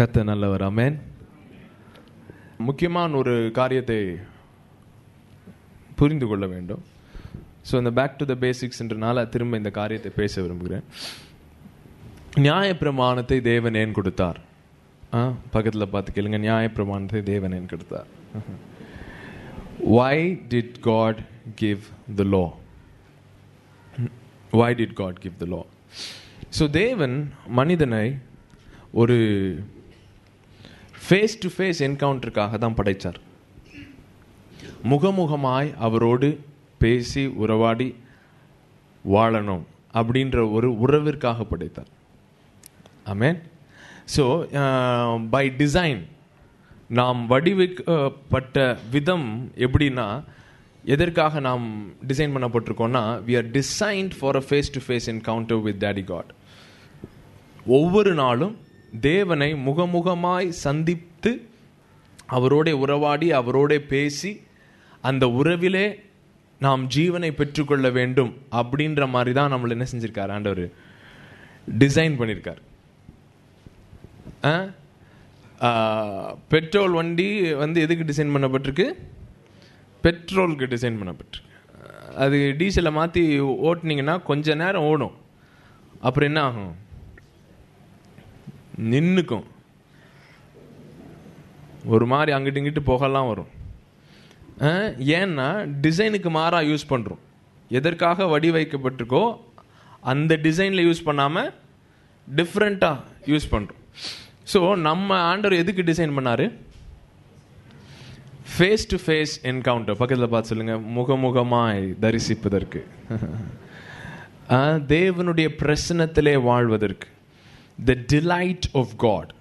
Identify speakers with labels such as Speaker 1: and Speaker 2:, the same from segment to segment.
Speaker 1: கத்த நல்லவர் அமேன் முக்கியமான ஒரு காரியத்தை புரிந்து கொள்ள வேண்டும் ஸோ இந்த பேக் டு த பேசிக்ஸ்ன்றனால திரும்ப இந்த காரியத்தை பேச விரும்புகிறேன் நியாயப்பிரமாணத்தை தேவன் ஏன் கொடுத்தார் ஆ பக்கத்தில் பார்த்து கேளுங்க நியாயப்பிரமாணத்தை தேவன் ஏன் கொடுத்தார் why did God give the law? Why did God give the law? So தேவன் மனிதனை ஒரு ஃபேஸ் டு ஃபேஸ் என்கவுண்டருக்காக தான் படைத்தார் முகமுகமாய் அவரோடு பேசி உறவாடி வாழணும் அப்படின்ற ஒரு உறவிற்காக படைத்தார் ஆமேன் ஸோ பை டிசைன் நாம் வடிவமைக்கப்பட்ட விதம் எப்படின்னா எதற்காக நாம் டிசைன் பண்ணப்பட்டிருக்கோம்னா we are designed for a face to face encounter with daddy God ஒவ்வொரு நாளும் தேவனை முகமுகமாய் சந்தித்து அவரோட உறவாடி அவரோட பேசி அந்த உறவிலே நாம் ஜீவனை பெற்றுக்கொள்ள வேண்டும் அப்படின்ற மாதிரி தான் நம்மளை என்ன செஞ்சிருக்காரு ஆண்டவர் டிசைன் பண்ணியிருக்கார் பெட்ரோல் வண்டி வந்து எதுக்கு டிசைன் பண்ணப்பட்டிருக்கு பெட்ரோலுக்கு டிசைன் பண்ணப்பட்டிருக்கு அது டீசலை மாற்றி ஓட்டுனீங்கன்னா கொஞ்ச நேரம் ஓடும் அப்புறம் என்ன ஆகும் நின்றுக்கும் ஒரு மாதிரி அங்கிட்டு இங்கிட்டு புகலாம் வரும் ஏன்னா டிசைனுக்கு மாறாக யூஸ் பண்ணுறோம் எதற்காக வடிவைக்கப்பட்டிருக்கோ அந்த டிசைனில் யூஸ் பண்ணாமல் டிஃப்ரெண்ட்டாக யூஸ் பண்ணுறோம் ஸோ நம்ம ஆண்டவர் எதுக்கு டிசைன் பண்ணாரு ஃபேஸ் டு ஃபேஸ் என்கவுண்டர் பக்கத்தில் பார்த்து சொல்லுங்க முகமுகமாய் தரிசிப்பதற்கு தேவனுடைய பிரசனத்திலே வாழ்வதற்கு the delight of God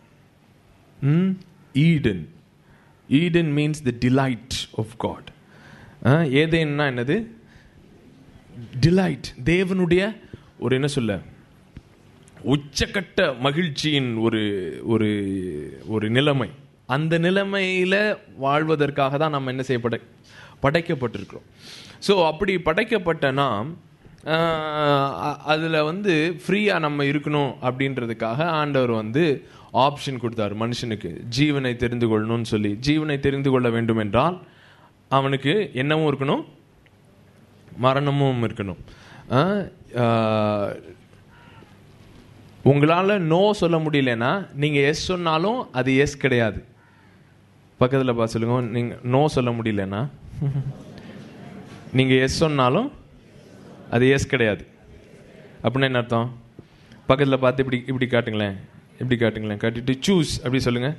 Speaker 1: Eden Eden means the delight of God ஏதேன்னா என்னது டிலைட் தேவனுடைய ஒரு என்ன சொல்ல உச்சக்கட்ட மகிழ்ச்சியின் ஒரு ஒரு ஒரு நிலைமை அந்த நிலைமையில் வாழ்வதற்காக தான் நம்ம என்ன செய்யப்பட படைக்கப்பட்டிருக்கிறோம் ஸோ அப்படி படைக்கப்பட்ட நாம் அதில் வந்து ஃப்ரீயாக நம்ம இருக்கணும் அப்படின்றதுக்காக ஆண்டவர் வந்து ஆப்ஷன் கொடுத்தார் மனுஷனுக்கு ஜீவனை தெரிந்து கொள்ளணும்னு சொல்லி ஜீவனை தெரிந்து கொள்ள வேண்டும் என்றால் அவனுக்கு என்னவும் இருக்கணும் மரணமும் இருக்கணும் உங்களால் நோ சொல்ல முடியலன்னா நீங்கள் எஸ் சொன்னாலும் அது எஸ் கிடையாது பக்கத்தில் பார்த்து சொல்லுங்க நீங்கள் நோ சொல்ல முடியலன்னா நீங்கள் எஸ் சொன்னாலும் அது எஸ் கிடையாது அப்படின்னா என்ன அர்த்தம் பக்கத்தில் பார்த்து இப்படி இப்படி காட்டுங்களேன் இப்படி காட்டுங்களேன் காட்டிட்டு சூஸ் அப்படி சொல்லுங்க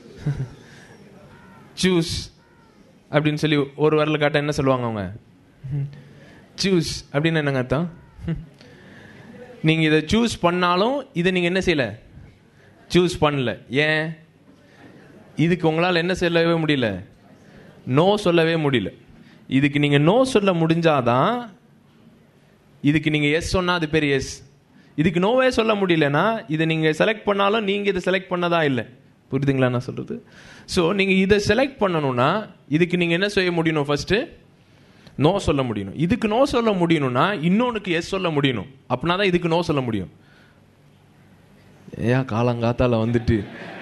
Speaker 1: சூஸ் அப்படின்னு சொல்லி ஒரு வரல காட்ட என்ன சொல்லுவாங்க அவங்க சூஸ் அப்படின்னு என்னங்க அர்த்தம் நீங்கள் இதை சூஸ் பண்ணாலும் இதை நீங்கள் என்ன செய்யலை சூஸ் பண்ணல ஏன் இதுக்கு உங்களால் என்ன சொல்லவே முடியல நோ சொல்லவே முடியல இதுக்கு நீங்கள் நோ சொல்ல முடிஞ்சாதான் இதுக்கு நீங்கள் எஸ் சொன்னால் அது பேர் எஸ் இதுக்கு நோவே சொல்ல முடியலன்னா இதை நீங்கள் செலக்ட் பண்ணாலும் நீங்கள் இதை செலக்ட் பண்ணதா இல்லை புரியுதுங்களா நான் சொல்கிறது ஸோ நீங்கள் இதை செலக்ட் பண்ணணும்னா இதுக்கு நீங்கள் என்ன செய்ய முடியணும் ஃபஸ்ட்டு நோ சொல்ல முடியணும் இதுக்கு நோ சொல்ல முடியணும்னா இன்னொன்னுக்கு எஸ் சொல்ல முடியணும் அப்படின்னா தான் இதுக்கு நோ சொல்ல முடியும் ஏன் காலங்காத்தால வந்துட்டு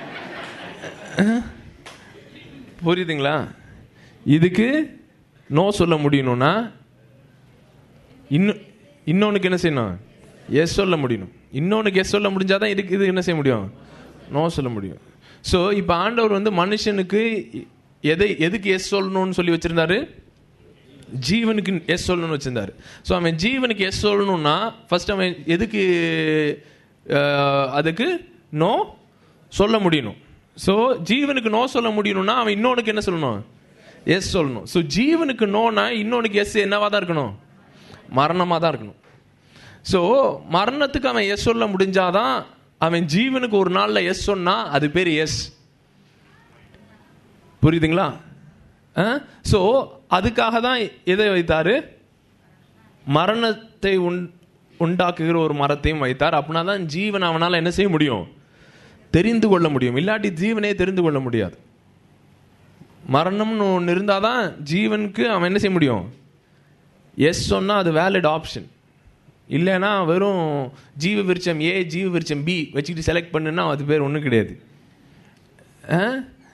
Speaker 1: புரியுதுங்களா இதுக்கு நோ சொல்ல முடியணும்னா இன்னும் இன்னொன்னுக்கு என்ன செய்யணும் எஸ் சொல்ல முடியணும் இன்னொன்னுக்கு எஸ் சொல்ல முடிஞ்சாதான் இதுக்கு இது என்ன செய்ய முடியும் நோ சொல்ல முடியும் ஸோ இப்போ ஆண்டவர் வந்து மனுஷனுக்கு எதை எதுக்கு எஸ் சொல்லணும்னு சொல்லி வச்சிருந்தாரு ஜீவனுக்கு எஸ் சொல்லணும்னு வச்சிருந்தாரு ஸோ அவன் ஜீவனுக்கு எஸ் சொல்லணும்னா ஃபர்ஸ்ட் அவன் எதுக்கு அதுக்கு நோ சொல்ல முடியணும் ஸோ ஜீவனுக்கு நோ சொல்ல முடியணும்னா அவன் இன்னொன்னுக்கு என்ன சொல்லணும் எஸ் சொல்லணும் ஸோ ஜீவனுக்கு நோனா இன்னொன்னுக்கு எஸ் என்னவா தான் இருக்கணும் மரணமாக தான் இருக்கணும் ஸோ மரணத்துக்கு அவன் எஸ் சொல்ல முடிஞ்சாதான் அவன் ஜீவனுக்கு ஒரு நாளில் எஸ் சொன்னா அது பேர் எஸ் புரியுதுங்களா ஸோ அதுக்காக தான் எதை வைத்தாரு மரணத்தை உண் உண்டாக்குகிற ஒரு மரத்தையும் வைத்தார் அப்படின்னா தான் ஜீவன் அவனால் என்ன செய்ய முடியும் தெரிந்து கொள்ள முடியும் இல்லாட்டி ஜீவனே தெரிந்து கொள்ள முடியாது மரணம்னு ஒன்று இருந்தால் தான் ஜீவனுக்கு அவன் என்ன செய்ய முடியும் எஸ் சொன்னால் அது வேலிட் ஆப்ஷன் இல்லைன்னா வெறும் ஜீவ விருச்சம் ஏ ஜீவ விருச்சம் பி வச்சுக்கிட்டு செலக்ட் பண்ணுன்னா அது பேர் ஒன்றும் கிடையாது ஆ?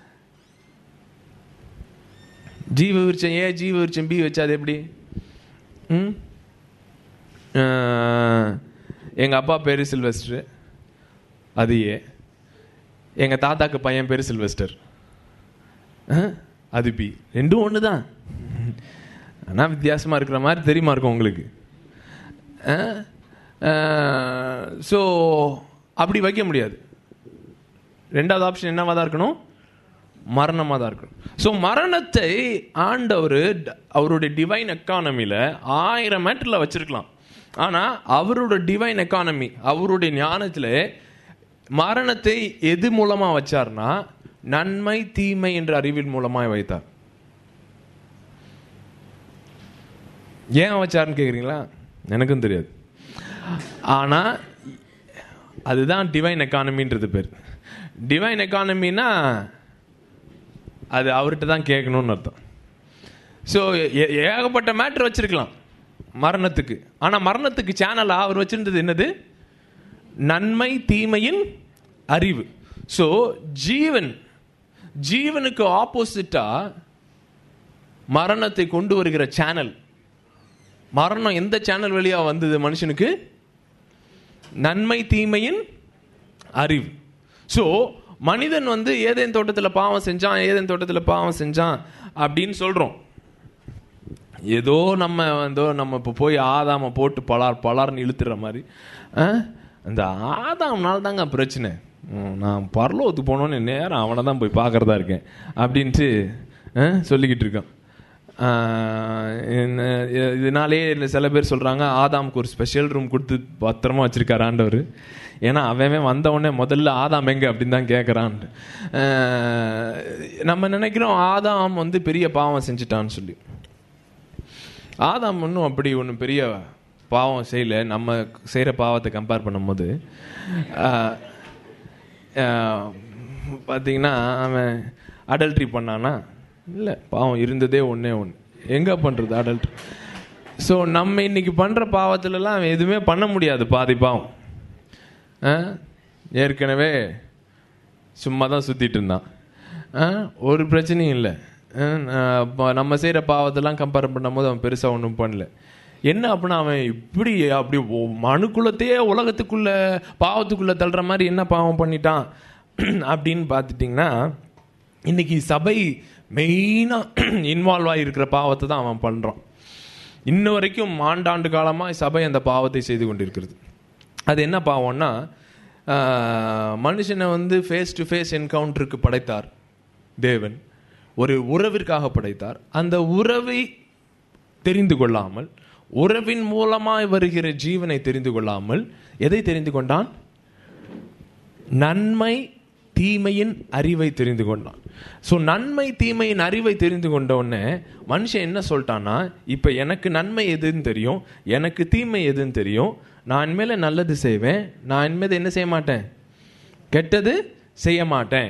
Speaker 1: ஜீவ விருச்சம் ஏ ஜீவ விருச்சம் பி வச்சா அது எப்படி ம் ஆ, எங்க அப்பா பேரு சில்வெஸ்டர் அது ஏ எங்க தாத்தாக்கு பையன் பேரு சில்வெஸ்டர் ஆ, அது பி ரெண்டும் ஒன்று தான் ஆனால் வித்தியாசமாக இருக்கிற மாதிரி தெரியுமா இருக்கும் உங்களுக்கு ஸோ அப்படி வைக்க முடியாது ரெண்டாவது ஆப்ஷன் என்னவா தான் இருக்கணும் மரணமாக தான் இருக்கணும் ஸோ மரணத்தை ஆண்டவர் அவருடைய டிவைன் எக்கானமியில் ஆயிரம் மேட்டரில் வச்சிருக்கலாம் ஆனால் அவரோட டிவைன் எக்கானமி அவருடைய ஞானத்தில் மரணத்தை எது மூலமாக வச்சார்னா நன்மை தீமை என்ற அறிவின் மூலமாக வைத்தார் ஏன் வச்சாருன்னு கேட்குறீங்களா எனக்கும் தெரியாது ஆனால் அதுதான் டிவைன் எக்கானமின்றது பேர் டிவைன் எக்கானமின்னா அது அவர்கிட்ட தான் கேட்கணும்னு அர்த்தம் ஸோ ஏகப்பட்ட மேட்ரு வச்சிருக்கலாம் மரணத்துக்கு ஆனால் மரணத்துக்கு சேனலாக அவர் வச்சிருந்தது என்னது நன்மை தீமையின் அறிவு ஸோ ஜீவன் ஜீவனுக்கு ஆப்போசிட்டா மரணத்தை கொண்டு வருகிற சேனல் மரணம் எந்த சேனல் வழியா வந்தது மனுஷனுக்கு நன்மை தீமையின் அறிவு ஸோ மனிதன் வந்து ஏதேன் தோட்டத்தில் பாவம் செஞ்சான் ஏதேன் தோட்டத்தில் பாவம் செஞ்சான் அப்படின்னு சொல்றோம் ஏதோ நம்ம வந்து நம்ம இப்போ போய் ஆதாம போட்டு பலார் பலார்னு இழுத்துற மாதிரி ஆ? அந்த ஆதாம்னால தாங்க பிரச்சனை ம், நான் பரலோகத்துக்கு போனோன்னு நேரம் அவனை தான் போய் பார்க்கறதா இருக்கேன் அப்படின்ட்டு ஆ, சொல்லிக்கிட்டு இருக்கான் ஆ, என்ன, இ- இதனாலே இல்ல சில பேர் சொல்றாங்க ஆதாமுக்கு ஒரு ஸ்பெஷல் ரூம் கொடுத்து பத்திரமா வச்சிருக்காரு ஆண்டவர் ஏன்னா அவன் வந்த உடனே முதல்ல ஆதாம் எங்க அப்படின்னு தான் கேட்கறான் நம்ம நினைக்கிறோம் ஆதாம் வந்து பெரிய பாவம் செஞ்சுட்டான்னு சொல்லி ஆதாம் ஒன்றும் அப்படி ஒன்றும் பெரிய பாவம் செய்யல நம்ம செய்கிற பாவத்தை கம்பேர் பண்ணும்போது ஆஹ், ஆஹ், பார்த்தீங்கன்னா அவன் அடல்ட்ரி பண்ணானா இல்லை பாவம் இருந்ததே ஒன்றே ஒன்று எங்கே பண்ணுறது அடல்ட்ரி ஸோ நம்ம இன்னைக்கு பண்ணுற பாவத்துலலாம் அவன் எதுவுமே பண்ண முடியாது பாதி பாவம் ஆ? ஏற்கனவே சும்மா தான் சுற்றிட்டு இருந்தான் ஆ? ஒரு பிரச்சனையும் இல்லை ஆ, நான் அப்ப நம்ம செய்கிற பாவத்தெல்லாம் கம்பேர் பண்ணும்போது அவன் பெருசாக ஒன்றும் பண்ணல என்ன அப்படின்னா அவன் இப்படி அப்படி ஒ- மனுக்குலத்தையே உலகத்துக்குள்ள பாவத்துக்குள்ள தள்ளுற மாதிரி என்ன பாவம் பண்ணிட்டான் அப்படின்னு பார்த்துட்டிங்கன்னா இன்னைக்கு சபை மெயினாக இன்வால்வ் ஆகிருக்கிற பாவத்தை தான் அவன் பண்ணுறான் இன்ன வரைக்கும் ஆண்டாண்டு காலமாக சபை அந்த பாவத்தை செய்து கொண்டிருக்கிறது அது என்ன பாவம்னா ஆஹ், மனுஷனை வந்து ஃபேஸ் டு ஃபேஸ் என்கவுண்டருக்கு படைத்தார் தேவன் ஒரு உறவிற்காக படைத்தார் அந்த உறவை தெரிந்து கொள்ளாமல் உறவின் மூலமாய் வருகிற ஜீவனை தெரிந்து கொள்ளாமல் எதை தெரிந்து கொண்டான் நன்மை தீமையின் அறிவை தெரிந்து கொண்டான் ஸோ நன்மை தீமையின் அறிவை தெரிந்து கொண்ட உடனே மனுஷன் என்ன சொல்லிட்டான்னா இப்போ எனக்கு நன்மை எதுன்னு தெரியும் எனக்கு தீமை எதுன்னு தெரியும் நான் இனிமேல் நல்லது செய்வேன் நான் இனிமேல் என்ன செய்ய மாட்டேன் கெட்டது செய்ய மாட்டேன்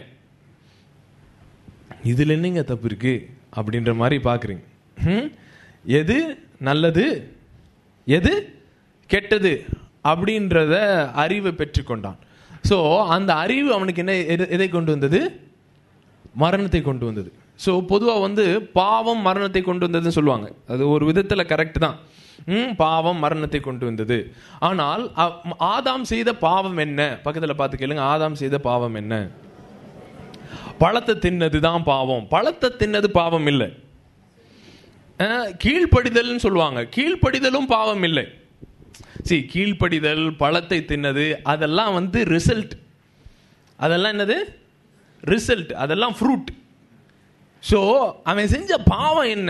Speaker 1: இதில் என்னங்க தப்பு இருக்கு அப்படின்ற மாதிரி பார்க்குறீங்க ம்? எது நல்லது எது கெட்டது அப்படின்றத அறிவை பெற்றுக்கொண்டான் ஸோ அந்த அறிவு அவனுக்கு என்ன எது- எதை கொண்டு வந்தது மரணத்தை கொண்டு வந்தது ஸோ பொதுவாக வந்து பாவம் மரணத்தை கொண்டு வந்ததுன்னு சொல்லுவாங்க அது ஒரு விதத்தில் கரெக்ட் தான் ம், பாவம் மரணத்தை கொண்டு வந்தது ஆனால் அ- ஆதாம் செய்த பாவம் என்ன பக்கத்தில் பார்த்து கேளுங்க ஆதாம் செய்த பாவம் என்ன பழத்தை தின்னது தான் பாவம் பழத்தை தின்னது பாவம் இல்லை அஹ், கீழ்ப்படிதல்னு சொல்லுவாங்க கீழ்ப்படிதலும் பாவம் இல்லை சி கீழ்ப்படிதல் பழத்தை தின்னது அதெல்லாம் வந்து ரிசல்ட் அதெல்லாம் என்னது ரிசல்ட் அதெல்லாம் ஃப்ரூட் ஸோ அவன் செஞ்ச பாவம் என்ன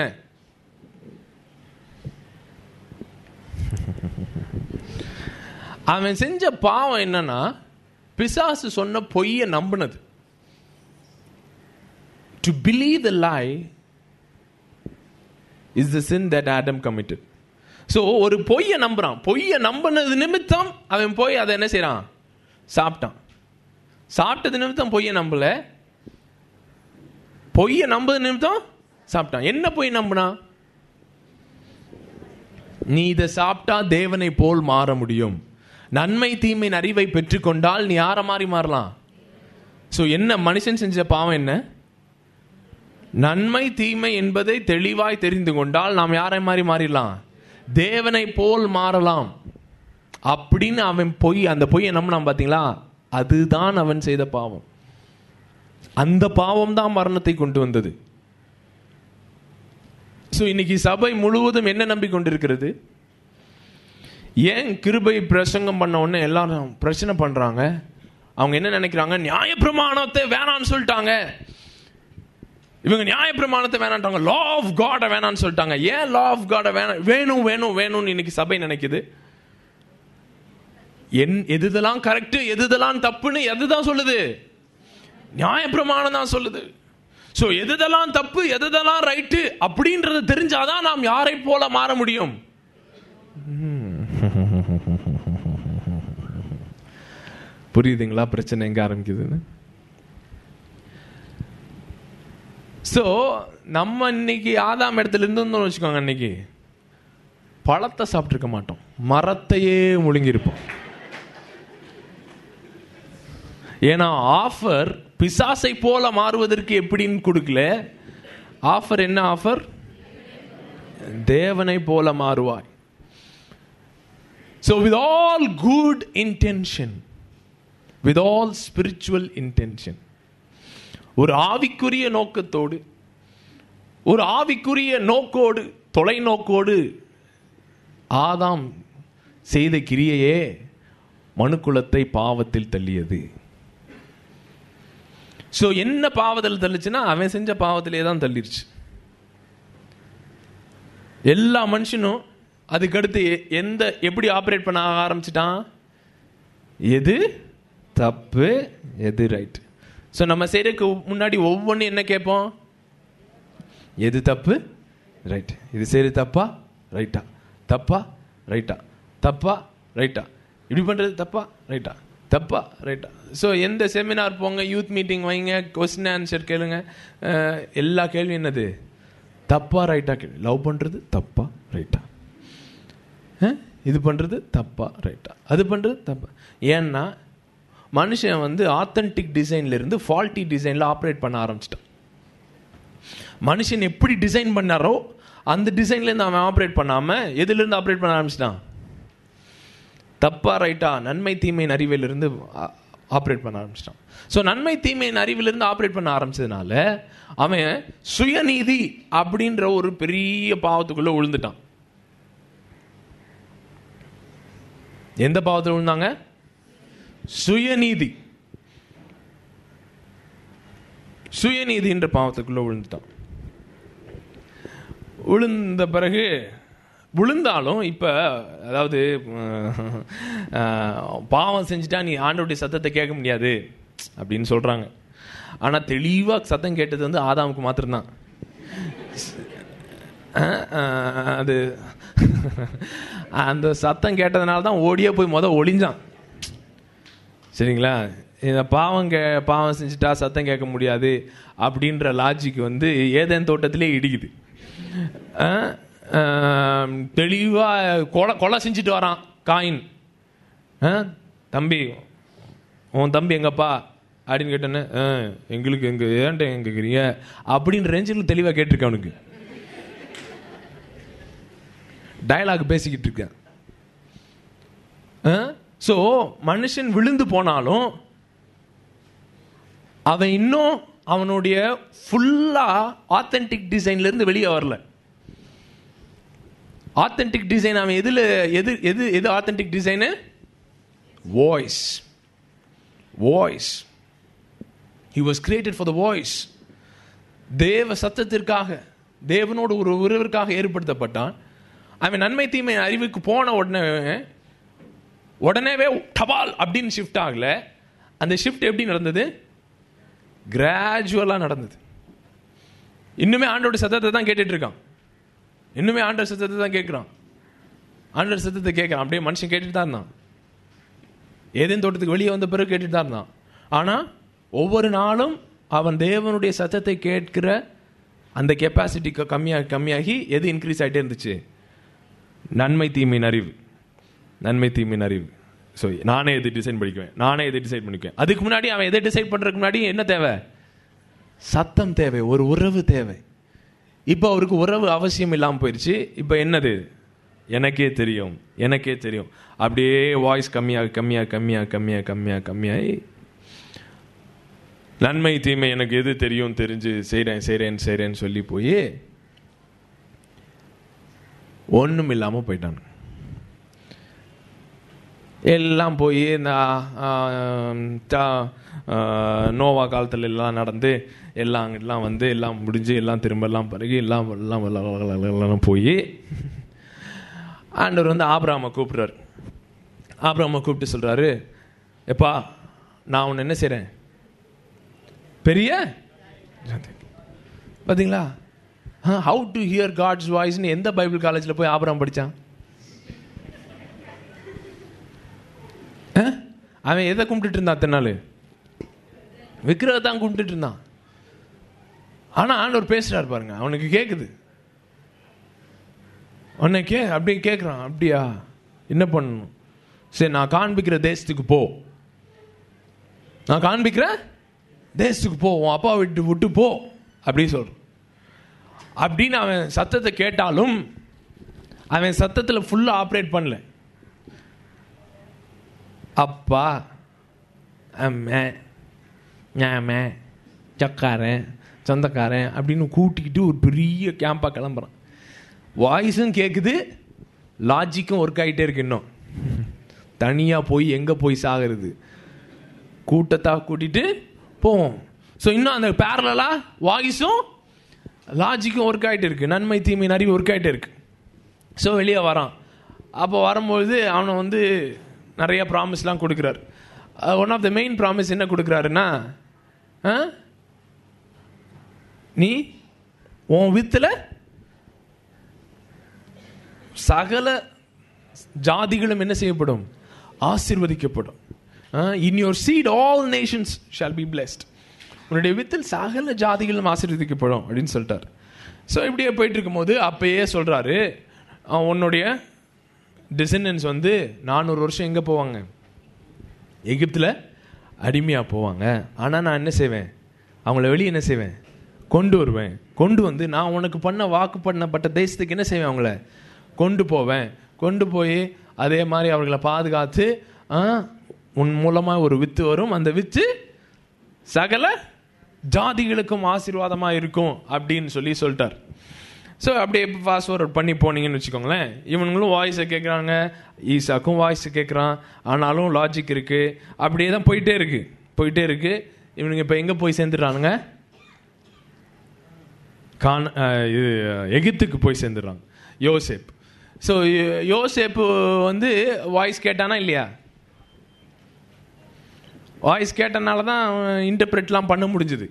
Speaker 1: அவன் செஞ்ச பாவம் என்னன்னா பிசாசு சொன்ன பொய்யை நம்பினது to believe the lie is the sin that Adam committed so ஒரு பொய்யை நம்புறான் பொய்யை நம்பினது நிமித்தம் அவன் போய் அதை என்ன செய்றான் சாப்பிட்டான் சாப்பிட்டது நிமித்தம் பொய்யை நம்பல பொய்யை நம்புறது நிமித்தம் சாப்பிட்டான் என்ன பொய் நம்பினா நீ இதை சாப்பிட்டா தேவனை போல் மாற முடியும் நன்மை தீமையின் அறிவை பெற்றுக்கொண்டால் நீ யாரை மாறி மாறலாம் ஸோ என்ன மனுஷன் செஞ்ச பாவம் என்ன நன்மை தீமை என்பதை தெளிவாய் தெரிந்து கொண்டால் நாம் யாரை மாதிரி மாறிடலாம் தேவனை போல் மாறலாம் அப்படின்னு அவன் பொய் அந்த பொய்யை நம்பினான் பார்த்தீங்களா அதுதான் அவன் செய்த பாவம் அந்த பாவம் தான் மரணத்தை கொண்டு வந்தது ஸோ இன்னைக்கு சபை முழுவதும் என்ன நம்பிக்கொண்டிருக்கிறது ஏன் கிருபை பிரசங்கம் பண்ண உடனே எல்லாரும் பிரச்சனை பண்றாங்க அவங்க என்ன நினைக்கிறாங்க நியாயப்பிரமாணத்தை வேணான்னு சொல்லிட்டாங்க இவங்க நியாயப்பிரமாணத்தை வேணான்ட்டாங்க லா ஆஃப் காடை வேணான்னு சொல்லிட்டாங்க ஏன் லா ஆஃப் காடை வேணாம் வேணும் வேணும் வேணும்னு இன்னைக்கு சபை நினைக்குது என் எதுதெல்லாம் கரெக்ட் எதுதெல்லாம் தப்புன்னு எதுதான் சொல்லுது நியாயப்பிரமாணம் தான் சொல்லுது ஸோ எதுதெல்லாம் தப்பு எதுதெல்லாம் ரைட்டு அப்படின்றத தெரிஞ்சாதான் நாம் யாரை போல மாற முடியும் புரியுதுங்களா பிரச்சனை எங்க ஆரம்பிக்குதுன்னு ஸோ நம்ம இன்னைக்கு ஆதாம் இடத்துல இருந்தோம்னு வச்சுக்கோங்க இன்னைக்கு பழத்தை சாப்பிட்ருக்க மாட்டோம் மரத்தையே முழுங்கியிருப்போம் ஏன்னா ஆஃபர் பிசாசை போல மாறுவதற்கு எப்படின்னு கொடுக்கல ஆஃபர் என்ன ஆஃபர் தேவனை போல மாறுவாய் so with all good intention with all spiritual intention ஒரு ஆவிக்குரிய நோக்கத்தோடு ஒரு ஆவிக்குரிய நோக்கோடு தொலைநோக்கோடு ஆதாம் செய்த கிரியையே மனுக்குலத்தை பாவத்தில் தள்ளியது ஸோ என்ன பாவத்தில் தள்ளுச்சுன்னா அவன் செஞ்ச பாவத்திலே தான் தள்ளிருச்சு எல்லா மனுஷனும் அதுக்கடுத்து எ- எந்த எப்படி ஆப்ரேட் பண்ண ஆரம்பிச்சிட்டான் எது தப்பு எது ரைட் ஸோ நம்ம செய்யறதுக்கு முன்னாடி ஒவ்வொன்றும் என்ன கேட்போம் எது தப்பு ரைட் இது சரி தப்பா ரைட்டா தப்பா ரைட்டா தப்பா ரைட்டா இப்படி பண்ணுறது தப்பா ரைட்டா தப்பா ரைட்டா ஸோ எந்த செமினார் போங்க யூத் மீட்டிங் வைங்க கொஸ்டின் ஆன்சர் கேளுங்க அஹ், எல்லா கேள்வியும் என்னது தப்பா ரைட்டா கேள்வி லவ் பண்ணுறது தப்பா ரைட்டா அஹ், இது பண்ணுறது தப்பா ரைட்டா அது பண்ணுறது தப்பா ஏன்னா மனுஷன் வந்து ஆத்தென்டிக் டிசைன்ல இருந்து ஃபால்ட்டி டிசைனில் ஆப்ரேட் பண்ண ஆரம்பிச்சிட்டான் மனுஷன் எப்படி டிசைன் பண்ணாரோ அந்த டிசைன்லேருந்து அவன் ஆப்ரேட் பண்ணாமல் எதுலேருந்து ஆப்ரேட் பண்ண ஆரம்பிச்சிட்டான் தப்பா ரைட்டா நன்மை தீமையின் அறிவிலிருந்து ஆப்ரேட் பண்ண ஆரம்பிச்சிட்டான் ஸோ நன்மை தீமையின் அறிவிலிருந்து ஆப்ரேட் பண்ண ஆரம்பிச்சதுனால அவன் சுயநீதி அப்படின்ற ஒரு பெரிய பாவத்துக்குள்ள விழுந்துட்டான் எந்த பாவத்தில் விழுந்தாங்க சுயநீதி சுயநீதின்ற பாவத்துக்குள்ள விழுந்துட்டான் விழுந்த பிறகு விழுந்தாலும் இப்போ அதாவது அஹ், பாவம் செஞ்சுட்டா நீ ஆண்டவருடைய சத்தத்தை கேட்க முடியாது அப்படின்னு சொல்கிறாங்க ஆனால் தெளிவாக சத்தம் கேட்டது வந்து ஆதாமுக்கு மாத்திரம்தான் அஹ், அஹ், அது அந்த சத்தம் கேட்டதுனால தான் ஓடியே போய் முத ஒளிஞ்சான் சரிங்களா இந்த பாவம் கே பாவம் செஞ்சுட்டா சத்தம் கேட்க முடியாது அப்படின்ற லாஜிக் வந்து ஏதேன் தோட்டத்திலே இடிக்குது தெளிவாக கொலை கொலை செஞ்சுட்டு வரான் காயின் ஆ, தம்பி உன் தம்பி எங்கப்பா அப்படின்னு கேட்டோன்னே "ஆ, எங்களுக்கு எங்க ஏன்ட்ட எங்க கேட்குறீங்க அப்படின்னு ரேஞ்சில் தெளிவாக கேட்டிருக்கேன் அவனுக்கு டயலாக் பேசிக்கிட்டு இருக்கேன் ஸோ மனுஷன் விழுந்து போனாலும் அவன் இன்னும் அவனுடைய ஃபுல்லா ஆத்தென்டிக் டிசைன்ல இருந்து வெளியே வரல ஆத்தென்டிக் டிசைன் அவன் எதுல எது எது எது authentic design voice voice he was created for the voice தேவ சத்தத்திற்காக தேவனோடு ஒரு உறவிற்காக ஏற்படுத்தப்பட்டான் அவன் நன்மை தீமை அறிவுக்கு போன உடனே உடனேவே டபால் அப்படின்னு ஷிஃப்ட் ஆகல அந்த ஷிஃப்ட் எப்படி நடந்தது கிராஜுவலாக நடந்தது இன்னுமே ஆண்டோட சத்தத்தை தான் கேட்டுட்டு இருக்கான் இன்னுமே ஆண்டவர் சத்தத்தை தான் கேட்குறான் ஆண்டவர் சத்தத்தை கேட்குறான் அப்படியே மனுஷன் கேட்டுட்டு தான் இருந்தான் ஏதேன் தோட்டத்துக்கு வெளியே வந்த பிறகு கேட்டுட்டு தான் இருந்தான் ஆனால் ஒவ்வொரு நாளும் அவன் தேவனுடைய சத்தத்தை கேட்கிற அந்த கெப்பாசிட்டி கம்மியாக கம்மியாகி எது இன்க்ரீஸ் ஆகிட்டே இருந்துச்சு நன்மை தீமையின் அறிவு நன்மை தீமையின் அறிவு ஸோ நானே எது டிசைன் பண்ணிக்குவேன் நானே எது டிசைட் பண்ணிக்குவேன் அதுக்கு முன்னாடி அவன் எதை டிசைட் பண்ணுறதுக்கு முன்னாடி என்ன தேவை சத்தம் தேவை ஒரு உறவு தேவை இப்போ அவருக்கு உறவு அவசியம் இல்லாமல் போயிடுச்சு இப்போ என்னது எனக்கே தெரியும் எனக்கே தெரியும் அப்படியே வாய்ஸ் கம்மியாக கம்மியாக கம்மியாக கம்மியாக கம்மியாக கம்மியாகி நன்மை தீமை எனக்கு எது தெரியும் தெரிஞ்சு செய்கிறேன் செய்கிறேன் செய்கிறேன்னு சொல்லி போய் ஒன்றும் இல்லாமல் போயிட்டான் எல்லாம் போய் இந்த ஆ, தா- ஆ, நோவா காலத்துல எல்லாம் நடந்து எல்லாம் அங்கிட்டலாம் வந்து எல்லாம் முடிஞ்சு எல்லாம் திரும்ப எல்லாம் பிறகு எல்லாம் எல்லாம் எல்லாம் எல்லாம் எல்லாம் போய் ஆண்டவர் வந்து ஆபிரகாமை கூப்பிடுறாரு ஆபிரகாமை கூப்பிட்டு சொல்றாரு எப்பா நான் உன்னை என்ன செய்றேன் பெரிய பாத்தீங்களா ஹவு டு ஹியர் காட்ஸ் வாய்ஸ்னு எந்த பைபிள் காலேஜில் போய் ஆபரம் படிச்சான் ஆ? அவன் எதை கும்பிட்டுட்டு இருந்தான் அத்தனை நாள் விக்கிரகத்தை தான் கும்பிட்டுட்டு இருந்தான் ஆனா ஆண்டவர் பேசுறாரு பாருங்க அவனுக்கு கேக்குது உன்னை கே அப்படியே கேட்குறான் அப்படியா என்ன பண்ணணும் சரி நான் காண்பிக்கிற தேசத்துக்கு போ நான் காண்பிக்கிற தேசத்துக்கு போ உன் அப்பா விட்டு விட்டு போ அப்படி சொல்றான் அப்படின்னு அவன் சத்தத்தை கேட்டாலும் அவன் சத்தத்தில் ஃபுல்லாக ஆப்ரேட் பண்ணல அப்பா அம்மே ஞாமே சக்காரன் சொந்தக்காரன் அப்படின்னு கூட்டிக்கிட்டு ஒரு பெரிய கேம்பாக கிளம்புறான் வாய்ஸும் கேட்குது லாஜிக்கும் ஒர்க் ஆகிட்டே இருக்கு இன்னும் தனியாக போய் எங்கே போய் சாகிறது கூட்டத்தா கூட்டிட்டு போவோம் ஸோ இன்னும் அந்த பேரலா வாய்ஸும் லாஜிக்கும் ஒர்க் ஆகிட்டு இருக்கு நன்மை தீமை நிறைய ஒர்க் ஆகிட்டே இருக்கு ஸோ வெளியே வரான் அப்போ வரும்பொழுது அவனை வந்து நிறைய ப்ராமிஸ்லாம் கொடுக்குறாரு one of the main promise என்ன கொடுக்குறாருன்னா ஆ? நீ உன் வித்தில் சகல ஜாதிகளும் என்ன செய்யப்படும் ஆசீர்வதிக்கப்படும் in your seed all nations shall be blessed உன்னுடைய வித்தில் சகல ஜாதிகளும் ஆசீர்வதிக்கப்படும் அப்படின்னு சொல்லிட்டார் ஸோ இப்படியே போயிட்டு இருக்கும்போது அப்பயே சொல்றாரு அஹ், உன்னுடைய டிசெண்டன்ஸ் வந்து நானூறு வருஷம் எங்கே போவாங்க எகிப்தில் அடிமையாக போவாங்க ஆனால் நான் என்ன செய்வேன் அவங்கள வெளியே என்ன செய்வேன் கொண்டு வருவேன் கொண்டு வந்து நான் உனக்கு பண்ண வாக்கு பண்ணப்பட்ட தேசத்துக்கு என்ன செய்வேன் அவங்கள கொண்டு போவேன் கொண்டு போய் அதே மாதிரி அவர்களை பாதுகாத்து ஆ, உன் மூலமாக ஒரு வித்து வரும் அந்த வித்து சகல ஜாதிகளுக்கும் ஆசீர்வாதமாக இருக்கும் அப்படின்னு சொல்லி சொல்லிட்டார் ஸோ அப்படியே ஃபாஸ்ட் ஃபார்வர்ட் பண்ணி போனீங்கன்னு வச்சுக்கோங்களேன் இவனுங்களும் வாய்ஸை கேட்குறாங்க ஈசாக்கும் வாய்ஸ் கேட்குறான் ஆனாலும் லாஜிக் இருக்குது அப்படியே தான் போயிட்டே இருக்கு போயிட்டே இருக்கு இவனுங்க இப்போ எங்கே போய் சேர்ந்துடுறானுங்க கான் அஹ், இது எகிப்துக்கு போய் சேர்ந்துடுறாங்க யோசேப் ஸோ யோசேப்பு வந்து வாய்ஸ் கேட்டானா இல்லையா வாய்ஸ் கேட்டனால தான் இன்டர்பிரட்லாம் பண்ண முடிஞ்சுது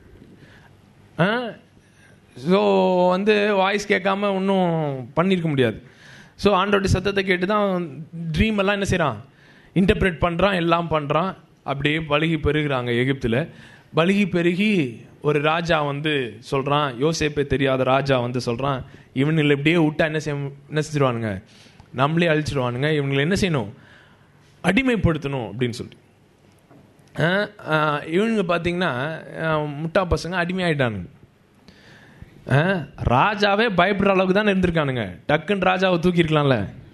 Speaker 1: ஸோ வந்து வாய்ஸ் கேட்காம ஒன்றும் பண்ணியிருக்க முடியாது ஸோ ஆண்டோட சத்தத்தை கேட்டு தான் ட்ரீம் எல்லாம் என்ன செய்கிறான் இன்டர்பிரேட் பண்ணுறான் எல்லாம் பண்ணுறான் அப்படியே பழுகி பெருகிறாங்க எகிப்தில் பழுகி பெருகி ஒரு ராஜா வந்து சொல்கிறான் யோசேப்பே தெரியாத ராஜா வந்து சொல்கிறான் இவனுங்களை இப்படியே விட்டா என்ன செய்ய என்ன செஞ்சிருவானுங்க நம்மளே அழிச்சிருவானுங்க இவங்களை என்ன செய்யணும் அடிமைப்படுத்தணும் அப்படின்னு சொல்லிட்டு ஆஹ் ஆஹ் இவனுங்க பார்த்தீங்கன்னா ஆஹ் முட்டா பசங்க அடிமையாயிட்டானுங்க ஆஹ் ராஜாவே பயப்படுற அளவுக்கு தான் இருந்திருக்கானுங்க டக்குன்னு ராஜாவை தூக்கியிருக்கலாம்ல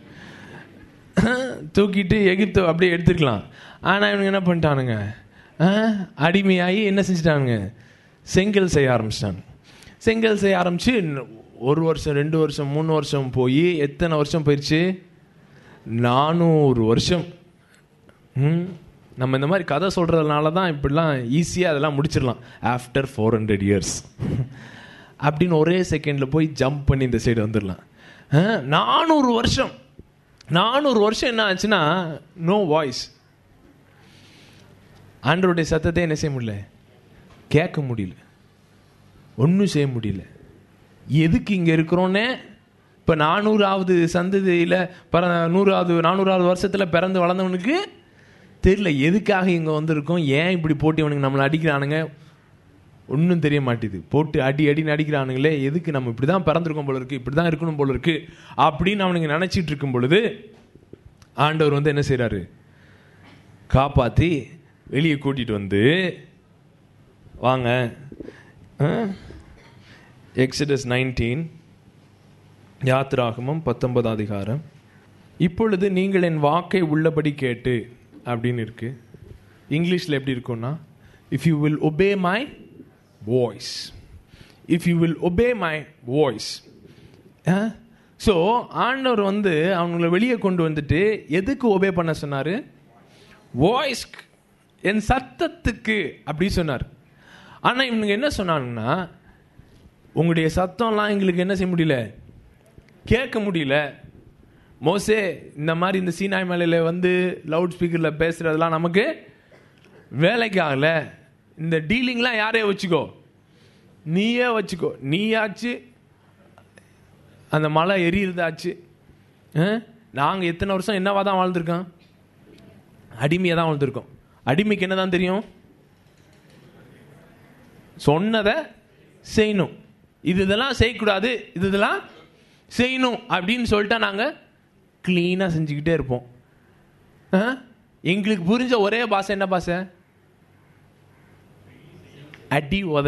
Speaker 1: தூக்கிட்டு எகிப்து அப்படியே எடுத்துக்கலாம் ஆனால் இவனுங்க என்ன பண்ணிட்டானுங்க ஆஹ் அடிமையாகி என்ன செஞ்சிட்டானுங்க செங்கல் செய்ய ஆரம்பிச்சிட்டாங்க செங்கல் செய்ய ஆரம்பிச்சு ஒரு வருஷம் ரெண்டு வருஷம் மூணு வருஷம் போய் எத்தனை வருஷம் போயிடுச்சு நானூறு வருஷம் ம் நம்ம இந்த மாதிரி கதை சொல்கிறதுனால தான் இப்படிலாம் ஈஸியாக அதெல்லாம் முடிச்சிடலாம் ஆஃப்டர் ஃபோர் ஹண்ட்ரட் இயர்ஸ் அப்படின்னு ஒரே செகண்டில் போய் ஜம்ப் பண்ணி இந்த சைடு வந்துடலாம் நானூறு வருஷம் நானூறு வருஷம் என்ன ஆச்சுன்னா நோ வாய்ஸ் ஆண்டருடைய சத்தத்தை என்ன செய்ய முடியல கேட்க முடியல ஒன்றும் செய்ய முடியல எதுக்கு இங்கே இருக்கிறோன்னே இப்போ நானூறாவது சந்ததியில் பிற நூறாவது நானூறாவது வருஷத்தில் பிறந்து வளர்ந்தவனுக்கு தெரியல எதுக்காக இங்கே வந்திருக்கோம் ஏன் இப்படி போட்டு இவனுக்கு நம்மளை அடிக்கிறானுங்க ஒன்றும் தெரிய மாட்டேது போட்டு அடி அடின்னு அடிக்கிறானுங்களே எதுக்கு நம்ம இப்படி தான் பிறந்திருக்கோம் போல இருக்கு இப்படி தான் இருக்கணும் போல இருக்கு அப்படின்னு அவனுங்க நினச்சிட்டு இருக்கும் பொழுது ஆண்டவர் வந்து என்ன செய்கிறாரு காப்பாற்றி வெளியே கூட்டிகிட்டு வந்து வாங்க எக்ஸடஸ் நைன்டீன் யாத்திராகமம் பத்தொன்பதாம் அதிகாரம் இப்பொழுது நீங்கள் என் வாக்கை உள்ளபடி கேட்டு அப்படின்னு இருக்கு இங்கிலீஷில் எப்படி இருக்கும்னா if you will obey my voice if you will obey my voice so ஆண்டவர் வந்து அவங்கள வெளியே கொண்டு வந்துட்டு எதுக்கு ஒபே பண்ண சொன்னார் வாய்ஸ் என் சத்தத்துக்கு அப்படி சொன்னார் ஆனால் இவனுங்க என்ன சொன்னாங்கன்னா உங்களுடைய சத்தம்லாம் எங்களுக்கு என்ன செய்ய முடியல கேட்க முடியல மோசே இந்த மாதிரி இந்த சீனாய் மலையில் வந்து லவுட் ஸ்பீக்கரில் பேசுகிறதெல்லாம் நமக்கு வேலைக்கு ஆகல இந்த டீலிங்லாம் யாரே வச்சுக்கோ நீயே வச்சுக்கோ நீயாச்சு அந்த மலை எரியுறதாச்சு நாங்கள் எத்தனை வருஷம் என்னவா தான் வாழ்ந்துருக்கோம் அடிமையாக தான் வாழ்ந்துருக்கோம் அடிமைக்கு என்ன தான் தெரியும் சொன்னதை செய்யணும் இது இதெல்லாம் செய்யக்கூடாது இது இதெல்லாம் செய்யணும் அப்படின்னு சொல்லிட்டா நாங்கள் க்ளீனாக செஞ்சுக்கிட்டே இருப்போம் ஆ? எங்களுக்கு புரிஞ்ச ஒரே பாஷை என்ன பாஷை அடி உத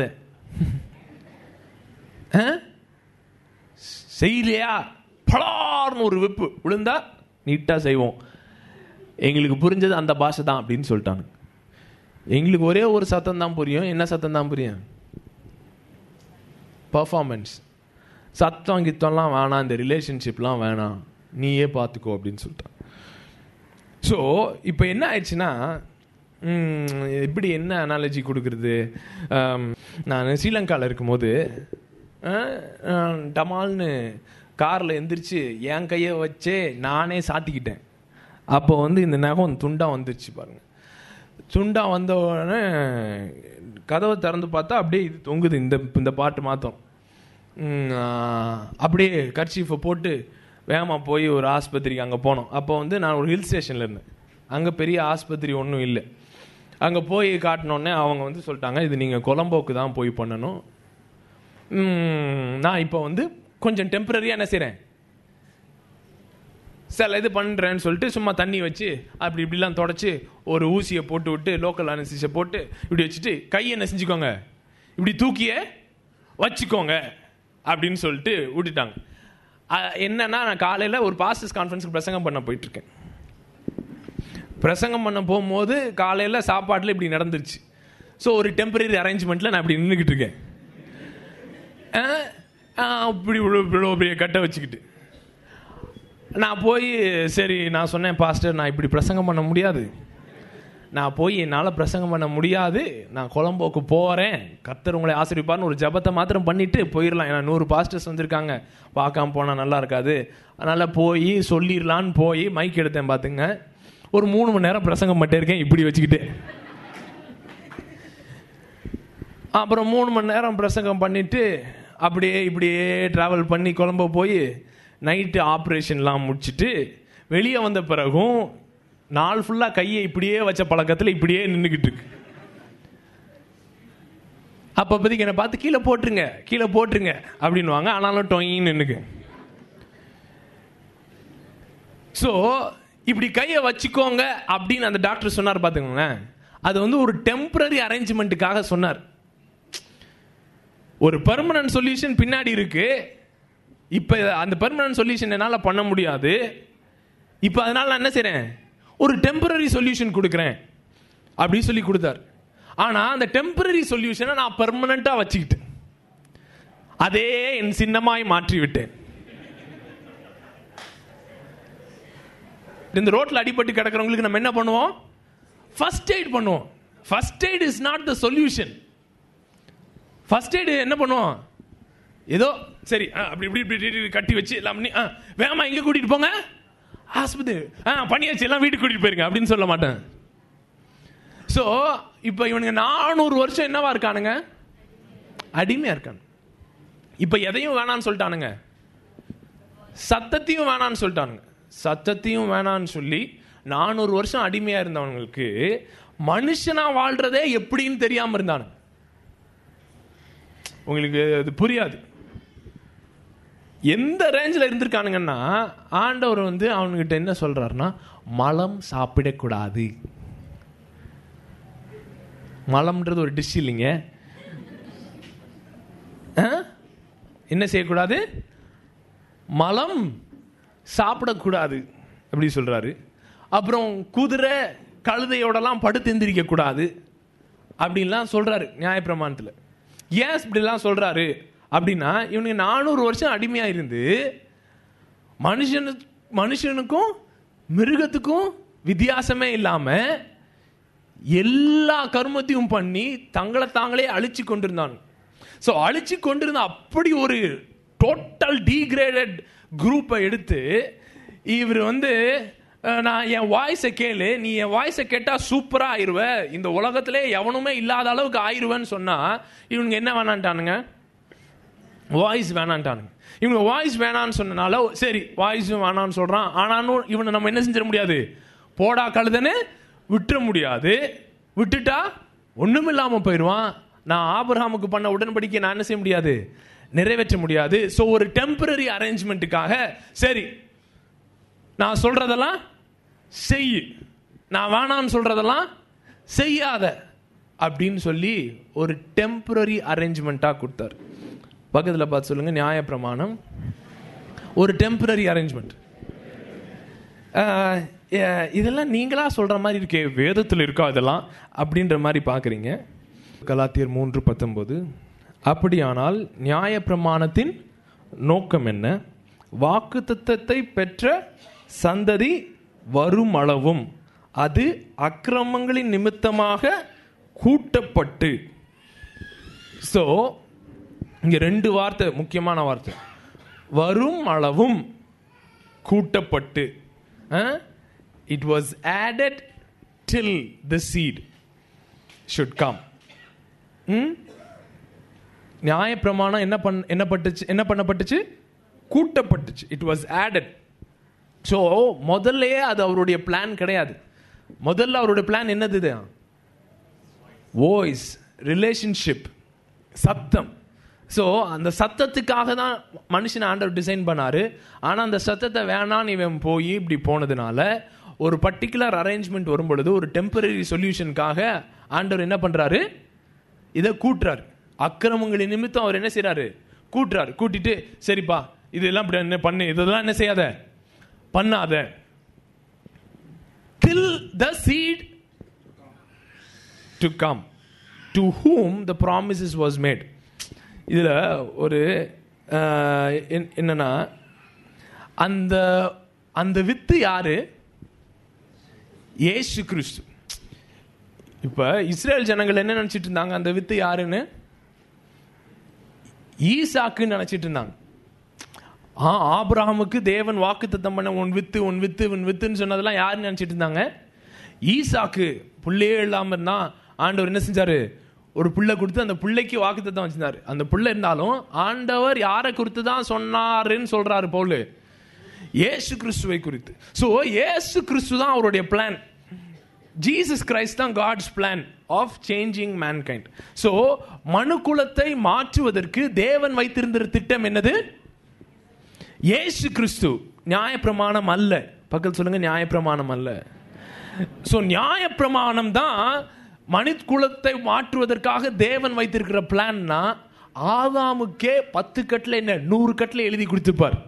Speaker 1: ஆ? செய்யலையா பலார்னு ஒரு வெப்பு விழுந்தா நீட்டாக செய்வோம் எங்களுக்கு புரிஞ்சது அந்த பாஷை தான் அப்படின்னு சொல்லிட்டாங்க எங்களுக்கு ஒரே ஒரு சத்தம் தான் புரியும் என்ன சத்தம் தான் புரியும் பர்ஃபார்மன்ஸ் சத்தம் கித்தம்லாம் வேணாம் இந்த ரிலேஷன்ஷிப்லாம் வேணாம் நீயே பார்த்துக்கோ அப்படின்னு சொல்லிட்டான் ஸோ இப்போ என்ன ஆயிடுச்சுன்னா ம், எப்படி என்ன அனாலஜி கொடுக்குறது ஆம், நான் ஸ்ரீலங்காவில் இருக்கும்போது ஆ, ஆ, டமால்னு காரில் எந்திரிச்சு என் கையை வச்சே நானே சாத்திக்கிட்டேன் அப்போ வந்து இந்த நகம் துண்டா வந்துருச்சு பாருங்க துண்டா வந்த உடனே கதவை திறந்து பார்த்தா அப்படியே இது தொங்குது இந்த இந்த பாட்டு மாத்தம் ம், ஆ, அப்படியே கர்ச்சீஃபை போட்டு வேகமாக போய் ஒரு ஆஸ்பத்திரிக்கு அங்கே போனோம் அப்போ வந்து நான் ஒரு ஹில் ஸ்டேஷனில் இருந்தேன் அங்கே பெரிய ஆஸ்பத்திரி ஒன்றும் இல்லை அங்கே போய் காட்டினோடனே அவங்க வந்து சொல்லிட்டாங்க இது நீங்கள் கொலம்போக்கு தான் போய் பண்ணணும் ம், நான் இப்போ வந்து கொஞ்சம் டெம்பரரியாக என்ன செய்கிறேன் சில இது பண்ணுறேன்னு சொல்லிட்டு சும்மா தண்ணி வச்சு அப்படி இப்படிலாம் தொடச்சி ஒரு ஊசியை போட்டு விட்டு லோக்கல் அனசிஸை போட்டு இப்படி வச்சுட்டு கையை என்ன செஞ்சுக்கோங்க இப்படி தூக்கிய வச்சுக்கோங்க அப்படின்னு சொல்லிட்டு விட்டுட்டாங்க அஹ், என்னன்னா நான் காலையில் ஒரு பாஸ்டர்ஸ் கான்ஃபரன்ஸுக்கு பிரசங்கம் பண்ண போயிட்டுருக்கேன் பிரசங்கம் பண்ண போகும்போது காலையில் சாப்பாட்டில் இப்படி நடந்துருச்சு ஸோ ஒரு டெம்பரரி அரேஞ்ச்மெண்ட்டில் நான் இப்படி நின்றுக்கிட்டு இருக்கேன் அஹ், அஹ், இப்படி இவ்வளோ இவ்வளோ பெரிய கட்டை வச்சுக்கிட்டு நான் போய் சரி நான் சொன்னேன் பாஸ்டர் நான் இப்படி பிரசங்கம் பண்ண முடியாது நான் போய் என்னால் பிரசங்கம் பண்ண முடியாது நான் கொலம்போக்கு போகிறேன் கர்த்தர் உங்களை ஆசிரிப்பார்னு ஒரு ஜபத்தை மாத்திரம் பண்ணிட்டு போயிடலாம் ஏன்னா நூறு பாஸ்டர்ஸ் வந்திருக்காங்க பார்க்காம போனால் நல்லா இருக்காது அதனால் போய் சொல்லிடலான்னு போய் மைக் எடுத்தேன் பார்த்துங்க ஒரு மூணு மணி நேரம் பிரசங்கம் பண்ணிட்டே இருக்கேன் இப்படி வச்சுக்கிட்டு அப்புறம் மூணு மணி நேரம் பிரசங்கம் பண்ணிட்டு அப்படியே இப்படியே ட்ராவல் பண்ணி கொழம்பு போய் நைட்டு ஆப்ரேஷன்லாம் முடிச்சிட்டு வெளியே வந்த பிறகும் நாள் ஃபுல்லாக கையை இப்படியே வச்ச பழக்கத்தில் இப்படியே நின்றுக்கிட்டு இருக்கு அப்போ இப்போதைக்கு என்னை பார்த்து கீழே போட்டுருங்க கீழே போட்டுருங்க அப்படின்னுவாங்க ஆனாலும் டொயின்னு நின்றுக்கு ஸோ இப்படி கையை வச்சுக்கோங்க அப்படின்னு அந்த டாக்டர் சொன்னார் பார்த்துக்கோங்களேன் அது வந்து ஒரு டெம்பரரி அரேஞ்ச்மெண்ட்டுக்காக சொன்னார் ஒரு பெர்மனன்ட் சொல்யூஷன் பின்னாடி இருக்கு இப்போ அந்த பெர்மனன்ட் சொல்யூஷன் என்னால் பண்ண முடியாது இப்போ அதனால நான் என்ன செய்றேன் ஒரு டெம்பரரி சொல்யூஷன் கொடுக்குறேன் அப்படி சொல்லி கொடுத்தார் ஆனால் அந்த டெம்பரரி சொல்யூஷனை நான் பெர்மனண்ட்டாக வச்சுக்கிட்டேன் அதே என் சின்னமாய் மாற்றி விட்டேன் இந்த ரோட்ல அடிபட்டு கிடக்கிறவங்களுக்கு நம்ம என்ன பண்ணுவோம் ஃபர்ஸ்ட் எய்ட் பண்ணுவோம் first aid is not the solution first aid என்ன பண்ணுவோம் ஏதோ சரி ஆ, அப்படி இப்படி இப்படி இப்படி இப்படி கட்டி வச்சு எல்லாம் பண்ணி ஆ வேகமா இங்கே கூட்டிட்டு போங்க ஆஸ்பத்திரி ஆ பண்ணியாச்சு எல்லாம் வீட்டுக்கு கூட்டிட்டு போயிருங்க அப்படின்னு சொல்ல மாட்டேன் ஸோ இப்போ இவனுங்க நானூறு வருஷம் என்னவா இருக்கானுங்க அடிமையா இருக்கானு இப்போ எதையும் வேணான்னு சொல்லிட்டானுங்க சத்தத்தையும் வேணான்னு சொல்லிட்டானுங்க சத்தத்தையும் வேணான்னு சொல்லி நானூறு வருஷம் அடிமையா இருந்தவங்களுக்கு மனுஷனா வாழ்றதே எப்படின்னு தெரியாம இருந்தானுங்க உங்களுக்கு அது புரியாது எந்த ரேஞ்சில் இருந்திருக்கானுங்கன்னா ஆண்டவர் வந்து அவனுக்கிட்ட என்ன சொல்றாருன்னா மலம் சாப்பிடக்கூடாது மலம்ன்றது ஒரு டிஷ் இல்லைங்க ஆ? என்ன செய்யக்கூடாது மலம் சாப்பிடக்கூடாது அப்படி சொல்றாரு அப்புறம் குதிரை கழுதையோடலாம் படுத்து எந்திரிக்க கூடாது அப்படின்லாம் சொல்றாரு நியாயப்பிரமாணத்தில் ஏன் இப்படிலாம் சொல்றாரு அப்படின்னா இவனுக்கு நானூறு வருஷம் அடிமையா இருந்து மனுஷனு மனுஷனுக்கும் மிருகத்துக்கும் வித்தியாசமே இல்லாம எல்லா கர்மத்தையும் பண்ணி தங்களை தாங்களே அழிச்சு கொண்டிருந்தான் ஸோ அழிச்சு கொண்டிருந்த அப்படி ஒரு டோட்டல் டீக்ரேடட் குரூப்பை எடுத்து இவர் வந்து அஹ், நான் என் வாய்ஸை கேளு நீ என் வாய்ஸை கேட்டால் சூப்பராக ஆயிருவ இந்த உலகத்திலே எவனுமே இல்லாத அளவுக்கு ஆயிருவேன்னு சொன்னால் இவனுங்க என்ன வேணான்ட்டானுங்க வாய்ஸ் வேணான்ட்டானுங்க இவங்க வாய்ஸ் வேணான்னு சொன்னனால சரி வாய்ஸும் வேணான்னு சொல்றான் ஆனாலும் இவனை நம்ம என்ன செஞ்சிட முடியாது போடா கழுதன்னு விட்டுற முடியாது விட்டுட்டா ஒண்ணும் இல்லாம போயிடுவான் நான் ஆபிரகாமுக்கு பண்ண உடன்படிக்கை நான் என்ன செய்ய முடியாது நிறைவேற்ற முடியாது ஸோ ஒரு டெம்பரரி அரேஞ்ச்மெண்ட்டுக்காக சரி நான் சொல்றதெல்லாம் செய் நான் வேணான்னு சொல்றதெல்லாம் செய்யாத அப்படின்னு சொல்லி ஒரு டெம்பரரி அரேஞ்ச்மெண்ட்டாக கொடுத்தாரு பக்கத்தில் பார்த்து சொல்லுங்க நியாயப்பிரமாணம் ஒரு டெம்பரரி அரேஞ்ச்மெண்ட் இதெல்லாம் நீங்களா சொல்ற மாதிரி இருக்கே வேதத்தில் இருக்கா இதெல்லாம் அப்படின்ற மாதிரி பார்க்குறீங்க கலாத்தியர் மூன்று பத்தொன்பது அப்படியானால் நியாயப்பிரமாணத்தின் நோக்கம் என்ன வாக்குத்தத்தத்தை பெற்ற சந்ததி வரும் அளவும் அது அக்கிரமங்களின் நிமித்தமாக கூட்டப்பட்டு ஸோ இங்க ரெண்டு வார்த்தை முக்கியமான வார்த்தை வரும் அளவும் கூட்டப்பட்டு it was added till the seed should come நியாயப்பிரமாணம் என்ன பண் என்ன பட்டுச்சு என்ன பண்ணப்பட்டுச்சு கூட்டப்பட்டுச்சு இட் வாஸ் ஆடட் ஸோ முதல்லயே அது அவருடைய பிளான் கிடையாது முதல்ல அவருடைய பிளான் என்னது இது வாய்ஸ் ரிலேஷன்ஷிப் சத்தம் ஸோ அந்த சத்தத்துக்காக தான் மனுஷனை ஆண்டவர் டிசைன் பண்ணாரு ஆனால் அந்த சத்தத்தை வேணான்னு இவன் போய் இப்படி போனதுனால ஒரு பர்டிகுலர் அரேஞ்ச்மெண்ட் வரும் பொழுது ஒரு டெம்பரரி சொல்யூஷனுக்காக ஆண்டவர் என்ன பண்றாரு இதை கூட்டுறாரு அக்கிரமங்களின் நிமித்தம் அவர் என்ன செய்றாரு கூட்டுறாரு கூட்டிட்டு சரிப்பா இதெல்லாம் இப்படி என்ன பண்ணு இதெல்லாம் என்ன செய்யாத பண்ணாத till the seed to come to whom the promises was made இதுல ஒரு அஹ், என்- என்னன்னா அந்த அந்த வித்து யாரு இயேசு கிறிஸ்து இப்ப இஸ்ரேல் ஜனங்கள் என்ன நினைச்சிட்டு இருந்தாங்க அந்த வித்து யாருன்னு ஈசாக்குன்னு நினைச்சிட்டு இருந்தாங்க ஆ ஆபிரகாமுக்கு தேவன் வாக்குத்தத்தம் பண்ண உன் வித்து உன் வித்து உன் வித்துன்னு சொன்னதெல்லாம் யாரு நினைச்சிட்டு இருந்தாங்க ஈசாக்கு புள்ளையே இல்லாம இருந்தா ஆண்டவர் என்ன செஞ்சாரு ஒரு புள்ளை கொடுத்து அந்த பிள்ளைக்கு வாக்குத்தத்தம் வச்சிருந்தாரு அந்த புள்ளை இருந்தாலும் ஆண்டவர் யாரை குறித்து தான் சொன்னாருன்னு சொல்றாரு பவுலு இயேசு கிறிஸ்துவை குறித்து ஸோ இயேசு கிறிஸ்து தான் அவருடைய பிளான் ஜீசஸ் கிரைஸ்ட் தான் God's plan of changing mankind so மனுக்குலத்தை மாற்றுவதற்கு தேவன் வைத்திருந்த திட்டம் என்னது இயேசு கிறிஸ்து நியாயப்பிரமாணம் அல்ல பக்கத்தில் சொல்லுங்க நியாயப்பிரமாணம் அல்ல ஸோ நியாயப்பிரமாணம் தான் மனித மாற்றுவதற்காக தேவன் வைத்திருக்கிற பிளான்னா ஆதாமுக்கே பத்து கட்டில் என்ன நூறு கட்டில் எழுதி கொடுத்துப்பார்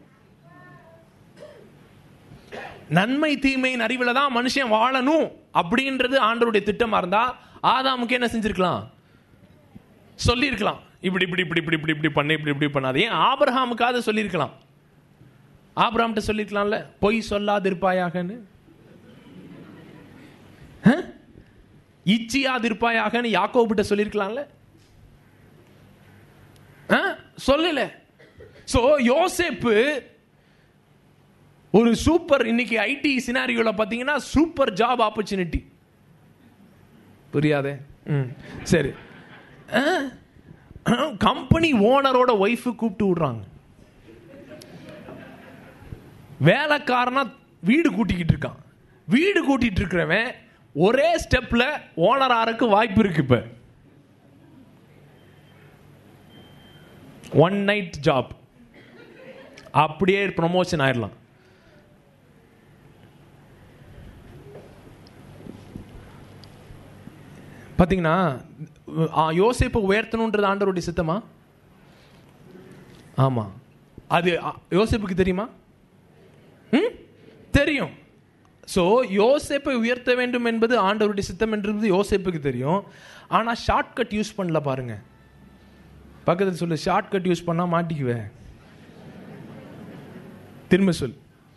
Speaker 1: நன்மை தீமையின் அறிவில் தான் மனுஷன் வாழணும் அப்படின்றது ஆண்டவருடைய திட்டமா இருந்தா ஆதாமுக்கு என்ன செஞ்சிருக்கலாம் சொல்லியிருக்கலாம் இப்படி இப்படி இப்படி இப்படி இப்படி இப்படி பண்ணு இப்படி இப்படி பண்ணாது ஏன் ஆபிரஹாமுக்காவது சொல்லியிருக்கலாம் ஆபிரஹாம்கிட்ட சொல்லியிருக்கலாம்ல பொய் சொல்லாதிருப்பாயாகன்னு ஆ? இச்சியாதிருப்பாயாகன்னு யாக்கோபிட்ட சொல்லியிருக்கலாம்ல ஆ? சொல்லல சோ யோசேப்பு ஒரு சூப்பர் இன்னைக்கு ஐடி சினாரியோல பாத்தீங்கன்னா சூப்பர் ஜாப் ஆப்பர்ச்சுனிட்டி புரியாதே ம் சரி கம்பெனி ஓனரோட ஒய்ஃபு கூப்பிட்டு விடுறாங்க வேலைக்காரனா வீடு கூட்டிக்கிட்டு இருக்கான் வீடு கூட்டிட்டு இருக்கிறவன் ஒரே ஸ்டெப்ல ஓனர் ஆறக்கு வாய்ப்பு இருக்கு இப்ப ஒன் நைட் ஜாப் அப்படியே ப்ரொமோஷன் ஆயிடலாம் பார்த்தீங்கன்னா ஆ, யோசேப்பை உயர்த்தணுன்றது ஆண்டவருடைய சித்தமா ஆமா அது ஆ, யோசேப்புக்கு தெரியுமா ம் தெரியும் ஸோ யோசேப்பை உயர்த்த வேண்டும் என்பது ஆண்டவருடைய சித்தம் என்றது யோசேப்புக்கு தெரியும் ஆனா ஷார்ட்கட் யூஸ் பண்ணல பாருங்க பக்கத்தில் சொல்லு ஷார்ட்கட் யூஸ் பண்ணா மாட்டிக்குவேன் திரும்ப சொல்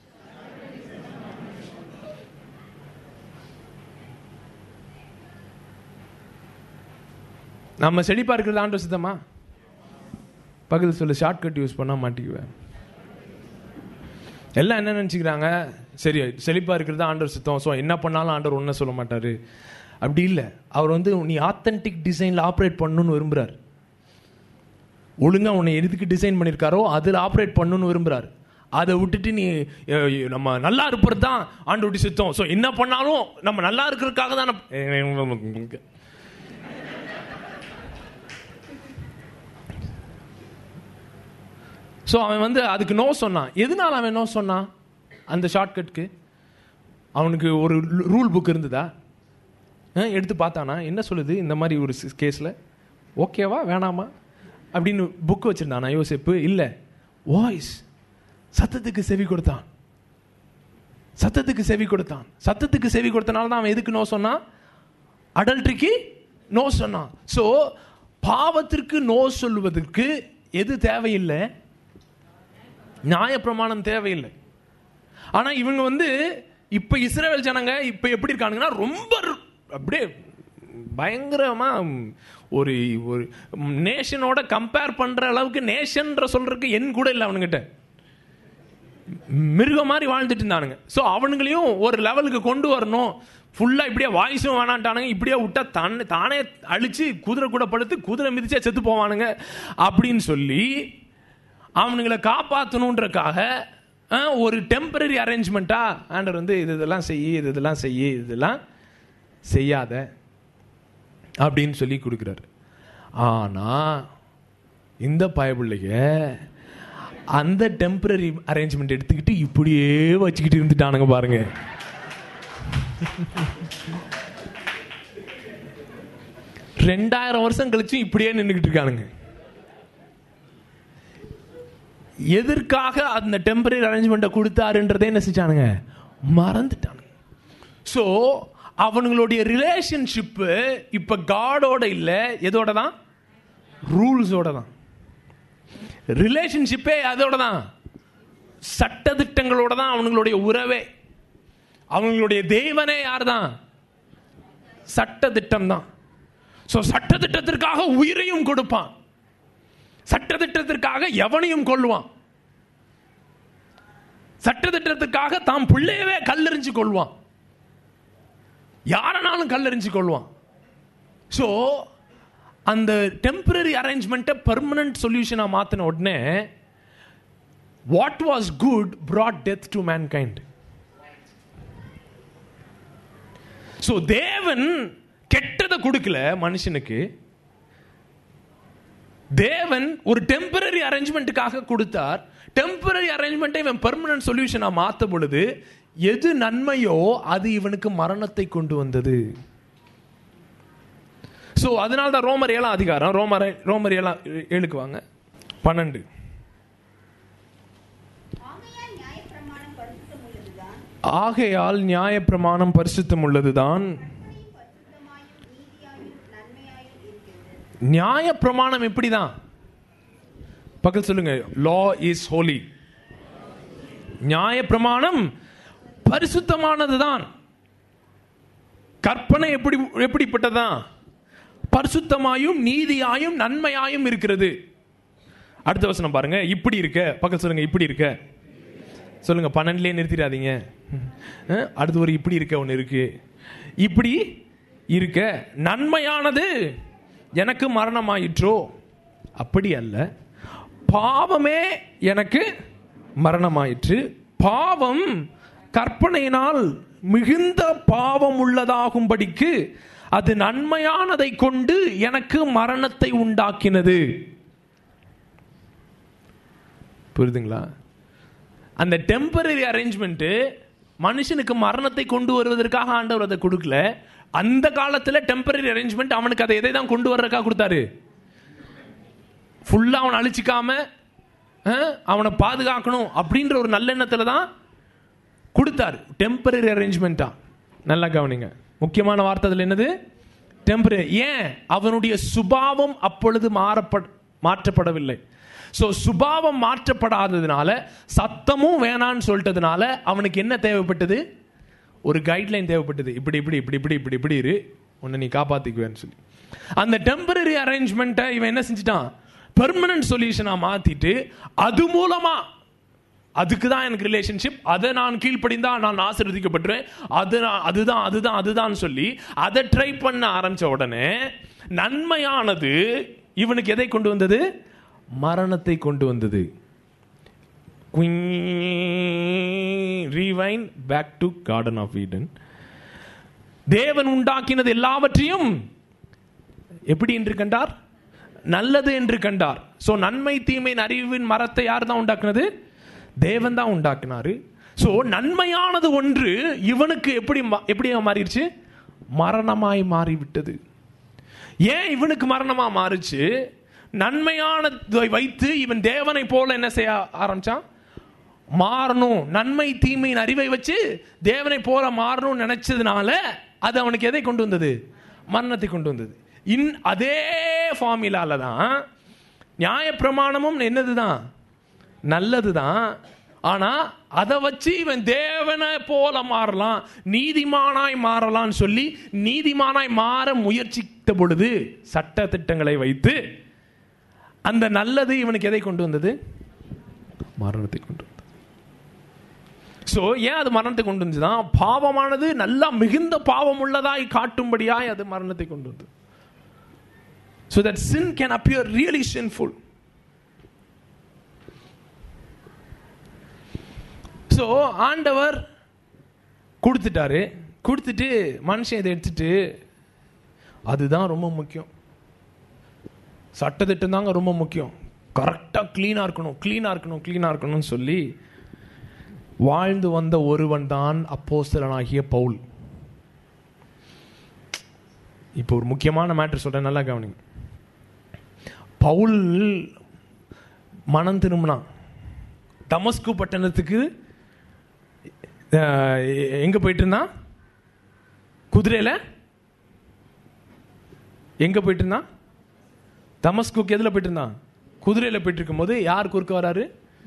Speaker 1: நம்ம செழிப்பா இருக்கிறது ஆண்டவர் சித்தமா பக்கத்தில் சொல்லு ஷார்ட்கட் யூஸ் பண்ணா மாட்டிக்குவேன் எல்லாம் என்ன நினச்சிக்கிறாங்க சரி செழிப்பா இருக்கிறது ஆண்டவர் சித்தம் ஸோ என்ன பண்ணாலும் ஆண்டவர் ஒன்றும் சொல்ல மாட்டாரு அப்படி இல்லை அவர் வந்து நீ ஆத்தென்டிக் டிசைனில் ஆப்ரேட் பண்ணணும்னு விரும்புகிறார் ஒழுங்கா உன்னை எதுக்கு டிசைன் பண்ணியிருக்காரோ அதில் ஆப்ரேட் பண்ணணும்னு விரும்புகிறார் அதை விட்டுட்டு நீ அஹ், நம்ம நல்லா இருப்பது தான் ஆண்டோடி சித்தம் ஸோ என்ன பண்ணாலும் நம்ம நல்லா இருக்கிறதுக்காக தான் நம்ம- ஸோ அவன் வந்து அதுக்கு நோ சொன்னான் எதனால அவன் நோ சொன்னான் அந்த ஷார்ட்கட்க்கு அவனுக்கு ஒரு ரூல் புக் இருந்ததா அஹ், எடுத்து பார்த்தானா என்ன சொல்லுது இந்த மாதிரி ஒரு கேஸில் ஓகேவா வேணாமா அப்படின்னு புக் வச்சிருந்தானா யோசிப்பு இல்லை வாய்ஸ் சத்தத்துக்கு செவி கொடுத்தான் சத்தத்துக்கு செவி கொடுத்தான் சத்தத்துக்கு செவி கொடுத்தனால தான் அவன் எதுக்கு நோ சொன்னான் அடல்ட்ரிக்கு நோ சொன்னான் ஸோ பாவத்திற்கு நோ சொல்லுவதற்கு எது தேவையில்லை நியாயப்பிரமாணம் தேவையில்லை ஆனா இவங்க வந்து இப்ப இஸ்ரேல் ஜனங்க இப்ப எப்படி இருக்கானுங்கன்னா ரொம்ப ரு- அப்படியே பயங்கரமா ஒரு ஒரு நேஷனோட கம்பேர் பண்ற அளவுக்கு நேஷன்ற சொல்றதுக்கு என் கூட இல்லை அவனுங்கிட்ட மிருகம் மாதிரி வாழ்ந்துட்டு இருந்தானுங்க ஸோ அவனுங்களையும் ஒரு லெவலுக்கு கொண்டு வரணும் ஃபுல்லாக இப்படியே வாய்ஸும் வேணான்ட்டானுங்க இப்படியே விட்டா தன்னை தானே அழிச்சு குதிரை கூட படுத்து குதிரை மிதிச்சா செத்து போவானுங்க அப்படின்னு சொல்லி அவனுங்களை காப்பாற்றணுன்றக்காக அஹ், ஒரு டெம்பரரி அரேஞ்ச்மெண்ட்டா ஆண்டவர் வந்து இது இதெல்லாம் செய்யி இது இதெல்லாம் செய்யி இது இதெல்லாம் செய்யாத அப்படின்னு சொல்லி கொடுக்குறாரு ஆனா இந்த பயபிள்ளைக அந்த டெம்பரரி அரேஞ்ச்மெண்ட் எடுத்துக்கிட்டு இப்படியே வச்சுக்கிட்டு இருந்துட்டானுங்க பாருங்க ரெண்டாயிரம் வருஷம் கழிச்சும் இப்படியே நின்றுக்கிட்டு இருக்கானுங்க எதற்காக அந்த டெம்பரரி அரேஞ்ச்மெண்ட்டை கொடுத்தாருன்றதே என்ன செஞ்சானுங்க மறந்துட்டானுங்க ஸோ அவனுங்களுடைய ரிலேஷன்ஷிப்பு இப்போ காடோட இல்லை எதோட தான் ரூல்ஸோட தான் ரிலேஷன்ஷிப்பே அதோட தான் சட்டதிட்டங்களோட தான் அவனுங்களுடைய உறவே அவங்களுடைய தெய்வனே யார் தான் சட்டதிட்டம் தான் ஸோ சட்டதிட்டத்திற்காக உயிரையும் கொடுப்பான் சட்டதிட்டத்திற்காக எவனையும் கொள்வான் சட்டதிட்டத்திற்காக தாம் பிள்ளையவே கல்லெறிஞ்சு கொள்வான் யாரனாலும் கல்லெறிஞ்சு கொள்வான் ஸோ அந்த டெம்பரரி அரேஞ்ச்மெண்ட்டை பெர்மனன்ட் சொல்யூஷனாக மாற்றின உடனே what was good brought death to mankind so தேவன் கெட்டதை கொடுக்கல மனுஷனுக்கு தேவன் ஒரு டெம்பரரி அரேஞ்ச்மெண்ட்டுக்காக கொடுத்தார் டெம்பரரி அரேஞ்ச்மெண்ட்டை இவன் பெர்மனன்ட் சொல்யூஷனா மாத்த பொழுது எது நன்மையோ அது இவனுக்கு மரணத்தை கொண்டு வந்தது ஸோ அதனால தான் ரோமர் ஏழாம் அதிகாரம் ரோமர் ரோமர் ஏழாம் ஏழுக்கு வாங்க பன்னெண்டு
Speaker 2: ஆகையால் நியாயப்பிரமாணம் பரிசுத்தம் உள்ளதுதான்
Speaker 1: ஆகையால் நியாயப்பிரமாணம் பரிசுத்தம் உள்ளதுதான்
Speaker 2: பரிசுத்தமாயும் நீதியாயும் நன்மையாயும் இருக்கிறது
Speaker 1: நியாயப்பிரமாணம் எப்படிதான் பக்கத்தில் சொல்லுங்க லா இஸ் ஹோலி நியாயப்பிரமாணம் பரிசுத்தமானதுதான் கற்பனை எப்படி எப்படிப்பட்டதான் பரிசுத்தமாயும் நீதியாயும் நன்மையாயும் இருக்கிறது அடுத்த வசனம் பாருங்க இப்படி இருக்க பக்கத்தில் சொல்லுங்க இப்படி இருக்க சொல்லுங்க பன்னெண்டுலேயே நிறுத்திடாதீங்க அஹ், அடுத்து ஒரு இப்படி இருக்க ஒன்று இருக்கு இப்படி இருக்க நன்மையானது எனக்கு மரணமாயிற்றோ அப்படி அல்ல பாவமே எனக்கு மரணமாயிற்று பாவம் கற்பனையினால் மிகுந்த பாவம் உள்ளதாகும்படிக்கு அது நன்மையானதை கொண்டு எனக்கு மரணத்தை உண்டாக்கினது புரியுதுங்களா அந்த டெம்பரரி அரேஞ்ச்மெண்ட்டு மனுஷனுக்கு மரணத்தை கொண்டு வருவதற்காக ஆண்டவர் அதை கொடுக்கல அந்த காலத்துல டெம்பரரி அரேஞ்ச்மெண்ட் அவனுக்கு அதை எதை தான் கொண்டு வர்றதுக்காக கொடுத்தாரு ஃபுல்லா அவனை அழிச்சிக்காம அஹ், அவனை பாதுகாக்கணும் அப்படின்ற ஒரு நல்லெண்ணத்துல தான் கொடுத்தாரு டெம்பரரி அரேஞ்ச்மெண்ட்டா நல்லா கவனிங்க முக்கியமான வார்த்தை அதுல என்னது டெம்பரரி ஏன் அவனுடைய சுபாவம் அப்பொழுது மாறப்பட மாற்றப்படவில்லை ஸோ சுபாவம் மாற்றப்படாததுனால சத்தமும் வேணான்னு சொல்லிட்டதுனால அவனுக்கு என்ன தேவைப்பட்டது ஒரு கைட்லைன் தேவைப்பட்டது இப்படி இப்படி இப்படி இப்படி இப்படி இப்படி இரு உன்னை நீ காப்பாத்திக்குவேன்னு சொல்லி அந்த டெம்பரரி அரேஞ்ச்மெண்ட்டை இவன் என்ன செஞ்சிட்டான் பெர்மனன்ட் சொல்யூஷனா மாத்திட்டு அது மூலமா அதுக்கு தான் எனக்கு ரிலேஷன்ஷிப் அதை நான் கீழ்ப்படிந்தா நான் ஆசீர்வதிக்கப்பட்டுருவேன் அது நான் அதுதான் அதுதான் அதுதான் சொல்லி அதை ட்ரை பண்ண ஆரம்பிச்ச உடனே நன்மையானது இவனுக்கு எதை கொண்டு வந்தது மரணத்தை கொண்டு வந்தது rewind back to garden of Eden தேவன் உண்டாக்கினது எல்லாவற்றையும் எப்படி என்று கண்டார் நல்லது என்று கண்டார் சோ நன்மை தீமையின் அறிவின் மரத்தை யார் தான் உண்டாக்குனது தேவன் தான் உண்டாக்குனாரு சோ நன்மையானது ஒன்று இவனுக்கு எப்படி மா- எப்படி மாறிடுச்சு மரணமாய் மாறிவிட்டது ஏன் இவனுக்கு மரணமா மாறுச்சு நன்மையானதை வைத்து இவன் தேவனை போல என்ன செய்ய ஆரம்பிச்சான் மாறணும் நன்மை தீமையின் அறிவை வச்சு தேவனை போல மாறணும்னு நினைச்சதுனால அது அவனுக்கு எதை கொண்டு வந்தது மரணத்தை கொண்டு வந்தது இன் அதே ஃபார்முலால தான் நியாயப்பிரமாணமும் என்னதுதான் நல்லதுதான் ஆனா அதை வச்சு இவன் தேவனை போல மாறலாம் நீதிமானாய் மாறலாம்னு சொல்லி நீதிமானாய் மாற முயற்சித்த பொழுது சட்ட திட்டங்களை வைத்து அந்த நல்லது இவனுக்கு எதை கொண்டு வந்தது மரணத்தை கொண்டு வந்தது சோ ஏன் அது மரணத்தை கொண்டு வந்துச்சுதான் பாவமானது நல்லா மிகுந்த பாவம் உள்ளதாய் காட்டும்படியாய் அது மரணத்தை கொண்டு வந்தது so that sin can appear really sinful so ஆண்டவர் கொடுத்துட்டாரு கொடுத்துட்டு மனுஷன் இதை எடுத்துட்டு அதுதான் ரொம்ப முக்கியம் சட்டத்திட்டம் தாங்க ரொம்ப முக்கியம் கரெக்டாக க்ளீனாக இருக்கணும் க்ளீனாக இருக்கணும் க்ளீனாக இருக்கணும்னு சொல்லி வாழ்ந்து வந்த ஒருவன் தான் அப்போஸ்தலனாகிய பவுல் இப்போ ஒரு முக்கியமான மேட்டர் சொல்றேன் நல்லா கவனிங்க பவுல் மனம் திரும்பினான் தமஸ்கு பட்டணத்துக்கு அஹ், எங்க போயிட்டு இருந்தான் குதிரையில எங்க போயிட்டு இருந்தான் தமஸ்குக்கு எதுல போயிட்டு இருந்தான் குதிரையில போயிட்டு இருக்கும்போது யார் குறுக்க வராரு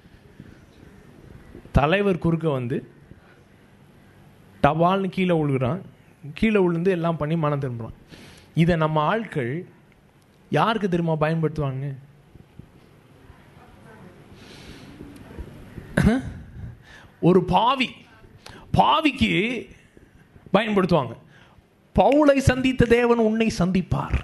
Speaker 1: தலைவர் குறுக்க வந்து டபால்னு கீழே விழுகிறான் கீழே விழுந்து எல்லாம் பண்ணி மனம் திரும்புறான் இதை நம்ம ஆட்கள் யாருக்கு தெரியுமா பயன்படுத்துவாங்க ஒரு பாவி பாவிக்கு பயன்படுத்துவாங்க பவுலை சந்தித்த தேவன் உன்னை சந்திப்பார்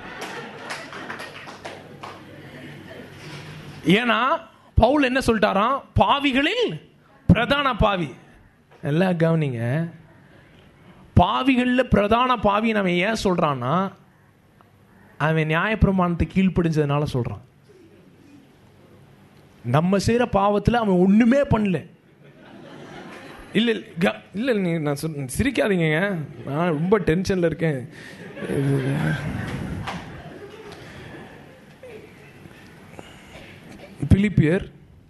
Speaker 1: ஏன்னா பவுல் என்ன சொல்லிட்டாராம் பாவிகளில் பிரதான பாவி எல்லாம் கவனிங்க பாவிகளில் பிரதான பாவி நம்ம ஏன் சொல்றான்னா அவன் நியாயப்பிரமாணத்தை கீழ்ப்படிஞ்சதுனால சொல்றான் நம்ம செய்யற பாவத்துல அவன் ஒண்ணுமே பண்ணல இல்ல இல்ல, க- இல்ல இல்ல, நீங்க நான் சொல் சிரிக்காதீங்க நான் ரொம்ப டென்ஷன்ல இருக்கேன் பிலிப்பியர்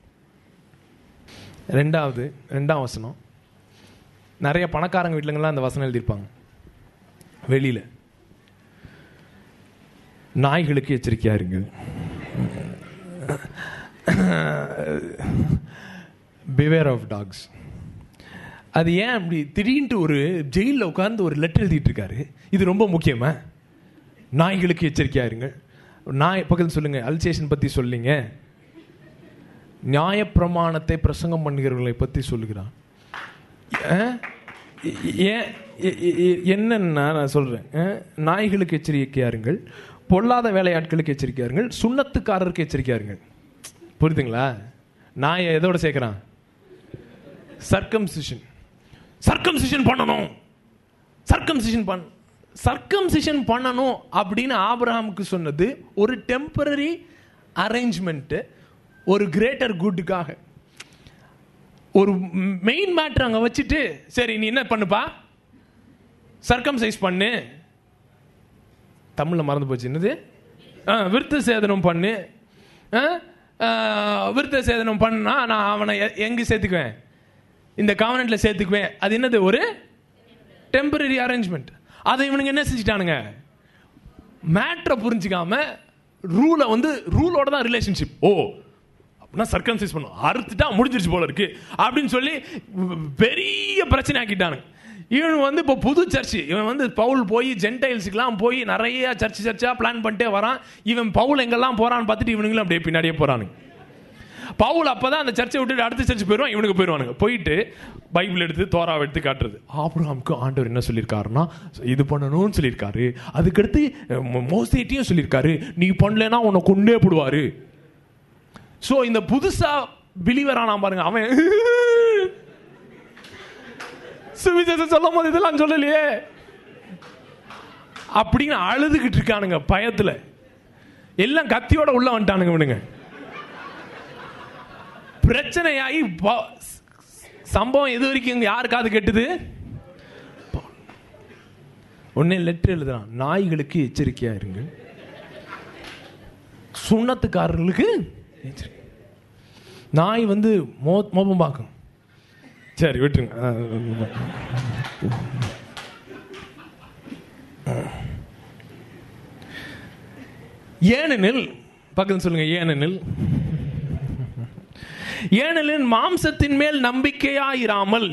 Speaker 1: ரெண்டாவது ரெண்டாம் வசனம் நிறைய பணக்காரங்க வீட்டுலங்கெல்லாம் அந்த வசனம் எழுதியிருப்பாங்க வெளியில நாய்களுக்கு எச்சரிக்கையா இருங்கள் பிவேர் ஆஃப் டாக்ஸ் அது ஏன் அப்படி திடீர்னு ஒரு ஜெயிலில் உட்கார்ந்து ஒரு லெட்டர் எழுதிட்டு இருக்காரு இது ரொம்ப முக்கியமா நாய்களுக்கு எச்சரிக்கையா இருங்கள் நாய் பக்கத்தில் சொல்லுங்க அல்சேஷன் பத்தி சொல்லிங்க நியாயப்பிரமாணத்தை பிரசங்கம் பண்ணுகிறவர்களை பத்தி சொல்லுகிறான் அஹ்? ஏன் எ- எ- எ- என்னன்னா நான் சொல்றேன் அஹ்? நாய்களுக்கு எச்சரிக்கையா இருங்கள் பொல்லாத வேலையாட்களுக்கு எச்சரிக்கையா இருங்கள் சுண்ணத்துக்காரருக்கு எச்சரிக்கையா இருங்கள் புரியுதுங்களா நாயை எதோட சேர்க்கிறான் சர்க்கம்சிஷன் சர்க்கம்சிஷன் பண்ணணும் சர்க்கம்சிஷன் பண் சர்க்கம்சிஷன் பண்ணணும் அப்படின்னு ஆபிரகாமுக்கு சொன்னது ஒரு டெம்பரரி அரேஞ்ச்மெண்ட் ஒரு கிரேட்டர் குட்டுக்காக ஒரு மெயின் மேட்ரு அங்க வச்சுட்டு சரி நீ என்ன பண்ணுப்பா சர்க்கம்சைஸ் பண்ணு தமிழ்ல மறந்து போச்சு என்னது ஆ, விருத்த சேதனம் பண்ணு ஆ, ஆ, விருத்த சேதனம் பண்ணா நான் அவனை எ- எங்க சேர்த்துக்குவேன் இந்த காவனண்ட்ல சேர்த்துக்குவேன் அது என்னது ஒரு டெம்பரரி அரேஞ்ச்மெண்ட் அதை இவனுங்க என்ன செஞ்சுட்டானுங்க மேட்ரை புரிஞ்சுக்காம ரூலை வந்து ரூலோட தான் ரிலேஷன்ஷிப் ஓ அப்படின்னா சர்க்கம்சைஸ் பண்ணும் அறுத்துட்டா முடிஞ்சிருச்சு போல இருக்கு அப்படின்னு சொல்லி பெரிய பிரச்சனை ஆக்கிட்டானுங்க இவன் வந்து இப்போ புது சர்ச்சு இவன் வந்து பவுல் போய் ஜென்டைல்ஸுக்கெல்லாம் போய் நிறைய சர்ச் சர்ச்சா பிளான் பண்ணிட்டே வரான் இவன் பவுல் எங்கெல்லாம் போறான்னு பார்த்துட்டு இவனுங்களும் அப்படியே பின்னாடியே போறானுங்க பவுல் அப்பதான் அந்த சர்ச்சை விட்டுட்டு அடுத்த சர்ச் போயிடுவான் இவனுக்கு போயிடுவானுங்க போயிட்டு பைபிள் எடுத்து தோராவை எடுத்து காட்டுறது ஆபிரகாமுக்கு ஆண்டவர் என்ன சொல்லியிருக்காருன்னா இது பண்ணணும்னு சொல்லியிருக்காரு அதுக்கடுத்து மோ- மோசேட்டையும் சொல்லியிருக்காரு நீ பண்ணலைன்னா உன்னை கொண்டே போடுவாரு சோ இந்த புதுசா பிலிவர் ஆனா பாருங்க அவன் சுவிசேஷம் சொல்லும் போது இதெல்லாம் சொல்லலையே அப்படின்னு அழுதுகிட்டு இருக்கானுங்க பயத்துல எல்லாம் கத்தியோட உள்ள வந்துட்டானுங்க இவனுங்க பிரச்சனையாகி ப- சம்பவம் எது வரைக்கும் இங்க யார் காது கெட்டுது உடனே லெட்டர் எழுதுறான் நாய்களுக்கு எச்சரிக்கையா இருங்க சுண்ணத்துக்காரர்களுக்கு எச்சரிக்கை. நாய் வந்து மோ மோபம் பார்க்கும் சரி விட்டுருங்க ஏனெனில் பக்கத்தில் சொல்லுங்க ஏனெனில் ஏனெனில் மாம்சத்தின் மேல் நம்பிக்கையாயிராமல்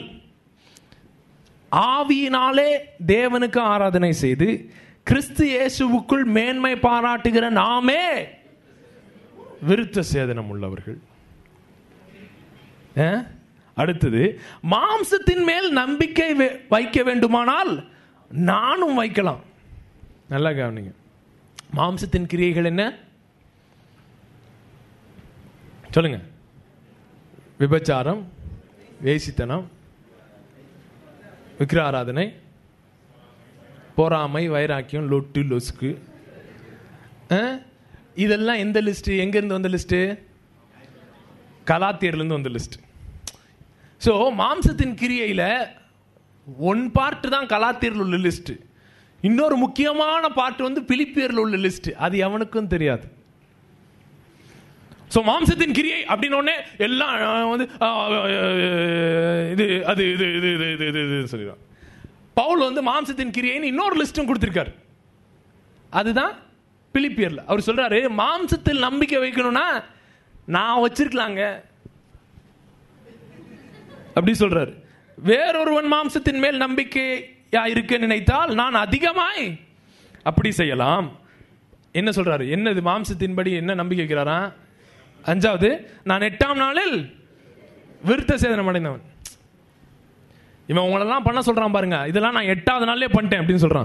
Speaker 1: ஆவியினாலே தேவனுக்கு ஆராதனை செய்து கிறிஸ்து இயேசுவுக்குள் மேன்மை பாராட்டுகிற நாமே விருத்த சேதனம் உள்ளவர்கள் ஆ? அடுத்தது மாம்சத்தின் மேல் நம்பிக்கை வே- வைக்க வேண்டுமானால் நானும் வைக்கலாம் நல்லா கவனிங்க மாம்சத்தின் கிரியைகள் என்ன சொல்லுங்க விபச்சாரம் வேசித்தனம் விக்கிர ஆராதனை பொறாமை வைராக்கியம் லொட்டு லொசுக்கு ஆ? இதெல்லாம் எந்த லிஸ்ட் எங்க இருந்து வந்த லிஸ்ட் கலாத்தியர்ல இருந்து வந்த லிஸ்ட் ஸோ மாம்சத்தின் கிரியையில ஒன் பார்ட் தான் கலாத்தியர்ல உள்ள லிஸ்ட் இன்னொரு முக்கியமான பார்ட் வந்து பிலிப்பியர்ல உள்ள லிஸ்ட் அது எவனுக்கும் தெரியாது ஸோ மாம்சத்தின் கிரியை அப்படின்னு உடனே எல்லாம் அஹ், வந்து அஹ், அஹ், இது அது இது இது இது இது இது இது சொல்லிடுறான் பவுல் வந்து மாம்சத்தின் கிரியைன்னு இன்னொரு லிஸ்டும் கொடுத்திருக்காரு அதுதான் பிலிப்பியர்ல அவர் சொல்றாரு மாம்சத்தில் நம்பிக்கை வைக்கணும்னா நான் வச்சிருக்கலாங்க அப்படி சொல்றாரு வேறொருவன் மாம்சத்தின் மேல் நம்பிக்கையா இருக்க நினைத்தால் நான் அதிகமாய் அப்படி செய்யலாம் என்ன சொல்றாரு என்னது மாம்சத்தின்படி என்ன நம்பிக்கை வைக்கிறாரா அஞ்சாவது நான் எட்டாம் நாளில் விருத்த சேதனம் அடைந்தவன் இவன் உங்களெல்லாம் பண்ண சொல்றான் பாருங்க இதெல்லாம் நான் எட்டாவது நாள்லயே பண்ணிட்டேன் அப்படின்னு சொல்றான்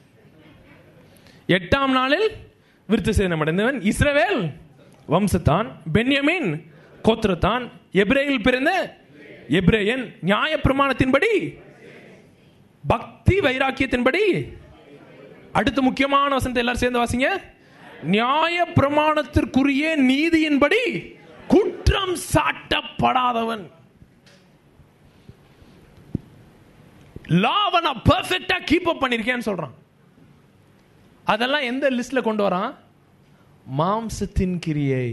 Speaker 1: எட்டாம் நாளில் விருத்த சேதனம் அடைந்தவன் இஸ்ரவேல் வம்சத்தான் பென்யமின் கோத்திரத்தான் எப்ரேயில் பிறந்த எப்ரேயன் நியாய பிரமாணத்தின்படி பக்தி வைராக்கியத்தின்படி அடுத்த முக்கியமான வசனத்தை எல்லாரும் சேர்ந்து வாசிங்க நியாய பிரமாணத்திற்குரிய நீதியின்படி குற்றம் சாட்டப்படாதவன் லாவை நான் பெர்ஃபெக்டா கீப் அப் பண்ணிருக்கேன்னு சொல்றான் அதெல்லாம் எந்த லிஸ்ட்ல கொண்டு வரான் மாம்சத்தின் கிரியை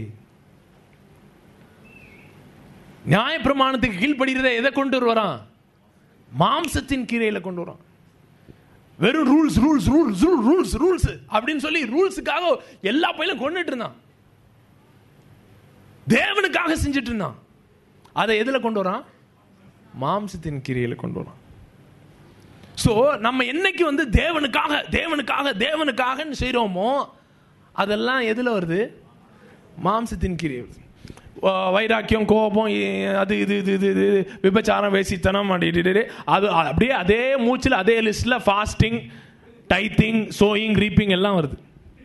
Speaker 1: நியாய பிரமாணத்துக்கு கீழ்ப்படுகிறத எதை கொண்டு வரான் மாம்சத்தின் கிரியையில கொண்டு வரான் வெறும் rules rules rules rules rules அப்படின்னு சொல்லி ரூல்ஸுக்காக எல்லா பையிலும் கொண்டுட்டு இருந்தான் தேவனுக்காக செஞ்சுட்டு இருந்தான் அதை எதுல கொண்டு வரான் மாம்சத்தின் கிரியையில கொண்டு வரான் சோ நம்ம என்னைக்கு வந்து தேவனுக்காக தேவனுக்காக தேவனுக்காகன்னு செய்றோமோ அதெல்லாம் எதுல வருது மாம்சத்தின் கிரியை வருது. வ- வைராக்கியம் கோபம் இ- அது இது இது இது இது விபச்சாரம் வேசித்தனம் அப்படி இது, இது, இது. அது அப்படியே அதே மூச்சில் அதே லிஸ்ட்ல ஃபாஸ்டிங் டைத்திங் சோயிங் ரீப்பிங் எல்லாம் வருது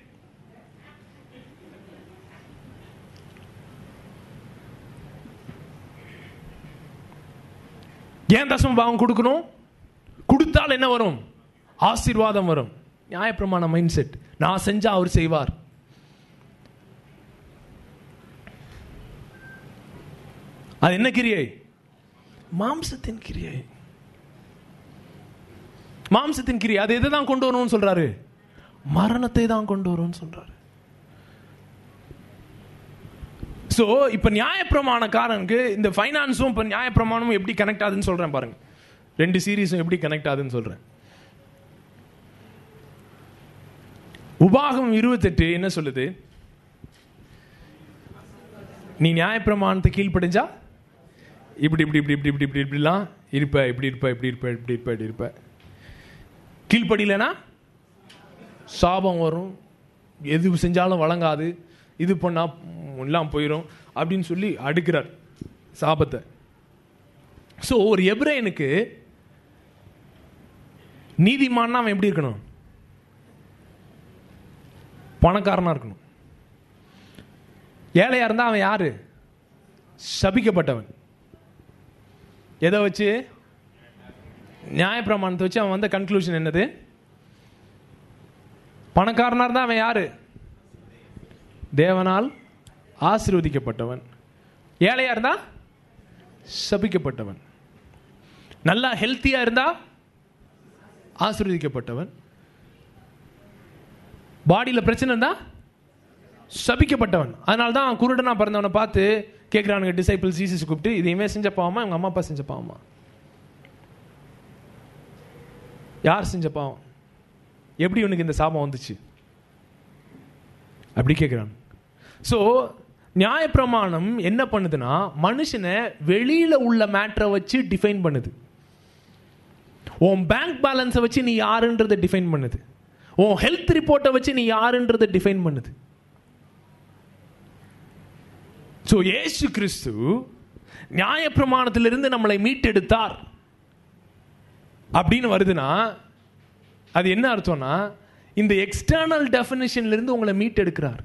Speaker 1: ஏன் தசம பாவம் கொடுக்கணும் கொடுத்தால் என்ன வரும் ஆசீர்வாதம் வரும் நியாயப்பிரமாண மைண்ட் செட் நான் செஞ்சா அவர் செய்வார் அது என்ன கிரியை மாம்சத்தின் கிரியை மாம்சத்தின் கிரியை அது எதை தான் கொண்டு வரணும்னு சொல்றாரு மரணத்தை தான் கொண்டு வரும்னு சொல்றாரு ஸோ இப்போ நியாயப்பிரமாணக்காரனுக்கு இந்த ஃபைனான்ஸும் இப்போ நியாயப்பிரமாணமும் எப்படி கனெக்ட் ஆகுதுன்னு சொல்றேன் பாருங்க ரெண்டு சீரீஸும் எப்படி கனெக்ட் ஆகுதுன்னு சொல்றேன் உபாகம் இருபத்தெட்டு என்ன சொல்லுது நீ நியாயப்பிரமாணத்தை கீழ்ப்படிஞ்சா இப்படி இப்படி இப்படி இப்படி இப்படி இப்படி இப்படிலாம் இருப்ப இப்படி இருப்ப இப்படி இருப்ப இப்படி இருப்ப இப்படி இருப்ப கீழ்ப்படியலனா சாபம் வரும் எது செஞ்சாலும் வழங்காது இது பண்ணா ம், எல்லாம் போயிடும் அப்படின்னு சொல்லி அடுக்கிறார் சாபத்தை ஸோ ஒரு எப்ரேனுக்கு நீதிமான்னா அவன் எப்படி இருக்கணும் பணக்காரனா இருக்கணும் ஏழையா இருந்தா அவன் யாரு சபிக்கப்பட்டவன் எதை வச்சு நியாயப்பிரமாணத்தை வச்சு அவன் வந்த கன்க்ளூஷன் என்னது பணக்காரனா இருந்தா அவன் யாரு தேவனால் ஆசீர்வதிக்கப்பட்டவன் ஏழையா இருந்தா சபிக்கப்பட்டவன் நல்லா ஹெல்த்தியா இருந்தா ஆசீர்வதிக்கப்பட்டவன் பாடியில் பிரச்சனை இருந்தா சபிக்கப்பட்டவன் அதனால தான் குருடனா பிறந்தவனை பார்த்து கேட்குறானுங்க டிசைபிள் ஜீசஸ் கூப்பிட்டு இதையுமே செஞ்ச பாவமா இவங்க அம்மா அப்பா செஞ்ச பாவமா யார் செஞ்ச பாவம் எப்படி உனக்கு இந்த சாபம் வந்துச்சு அப்படி கேட்குறான் ஸோ நியாயப்பிரமாணம் என்ன பண்ணுதுன்னா மனுஷனை வெளியில உள்ள மேட்ரை வச்சு டிஃபைன் பண்ணுது உன் பேங்க் பேலன்ஸை வச்சு நீ யாருன்றதை டிஃபைன் பண்ணுது உன் ஹெல்த் ரிப்போர்ட்டை வச்சு நீ யாருன்றதை டிஃபைன் பண்ணுது ஸோ இயேசு கிறிஸ்து நியாயப்பிரமாணத்திலிருந்து நம்மளை மீட்டெடுத்தார் அப்படின்னு வருதுன்னா அது என்ன அர்த்தம்னா இந்த எக்ஸ்டர்னல் டெஃபினிஷன்ல இருந்து உங்களை மீட்டெடுக்கிறார்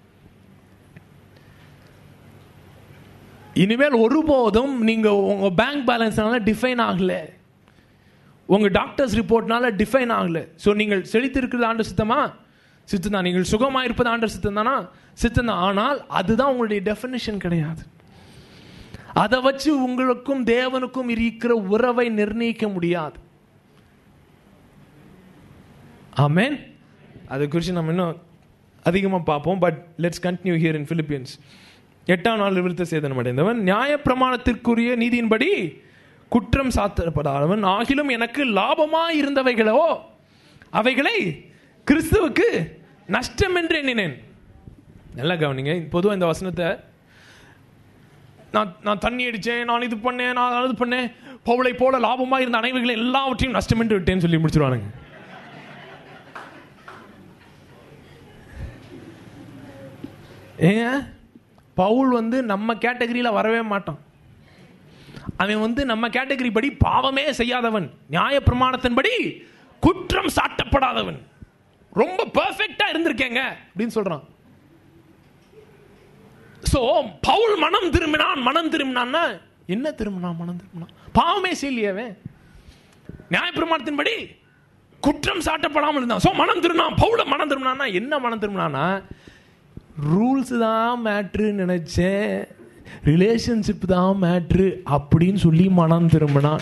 Speaker 1: இனிமேல் ஒருபோதும் நீங்க உங்க பேங்க் பேலன்ஸ்னால டிஃபைன் ஆகல உங்க டாக்டர்ஸ் ரிப்போர்ட்னால டிஃபைன் ஆகல ஸோ நீங்கள் செழித்திருக்கிறது ஆண்டு சித்தமா சித்தம் தான் நீங்கள் சுகமா இருப்பது ஆண்டர் சித்தம் தானா சித்தம் தான் ஆனால் அதுதான் உங்களுடைய டெஃபினிஷன் கிடையாது அதை வச்சு உங்களுக்கும் தேவனுக்கும் இருக்கிற உறவை நிர்ணயிக்க முடியாது ஆமென் அதை குறித்து நம்ம இன்னும் அதிகமாக பார்ப்போம் but let's continue here in Philippians எட்டாம் நாள் விருத்த சேதனம் அடைந்தவன் நியாயப்பிரமாணத்திற்குரிய நீதியின்படி குற்றம் சாத்தப்படாதவன் ஆகிலும் எனக்கு லாபமா இருந்தவைகளோ அவைகளை கிறிஸ்துவுக்கு நஷ்டம் என்று எண்ணினேன் நல்லா கவனிங்க பொதுவாக இந்த வசனத்தை நான் நான் தண்ணி அடித்தேன் நான் இது பண்ணேன் நான் அது பண்ணேன் பவுளை போல லாபமாக இருந்த அனைவர்களை எல்லாவற்றையும் நஷ்டம் என்று விட்டேன்னு சொல்லி முடிச்சிருவானுங்க ஏங்க பவுல் வந்து நம்ம கேட்டகரியில் வரவே மாட்டான் அவன் வந்து நம்ம கேட்டகரி படி பாவமே செய்யாதவன் நியாய பிரமாணத்தின்படி குற்றம் சாட்டப்படாதவன் ரொம்ப பெர்ஃபெக்டா இருந்திருக்கேங்க அப்படின்னு சொல்றான் சோ பவுல் மனம் திரும்பினான் மனம் திரும்பினான்னா என்ன திரும்பினான் மனம் திரும்பினான் பாவமே செய்யலையவே நியாயப்பிரமாணத்தின்படி குற்றம் சாட்டப்படாமல் இருந்தான் சோ மனம் திரும்பினான் பவுல மனம் திரும்பினான்னா என்ன மனம் திரும்பினான்னா ரூல்ஸ் தான் மேட்ருன்னு நினைச்சேன் ரிலேஷன்ஷிப் தான் மேட்ரு அப்படின்னு சொல்லி மனம் திரும்பினான்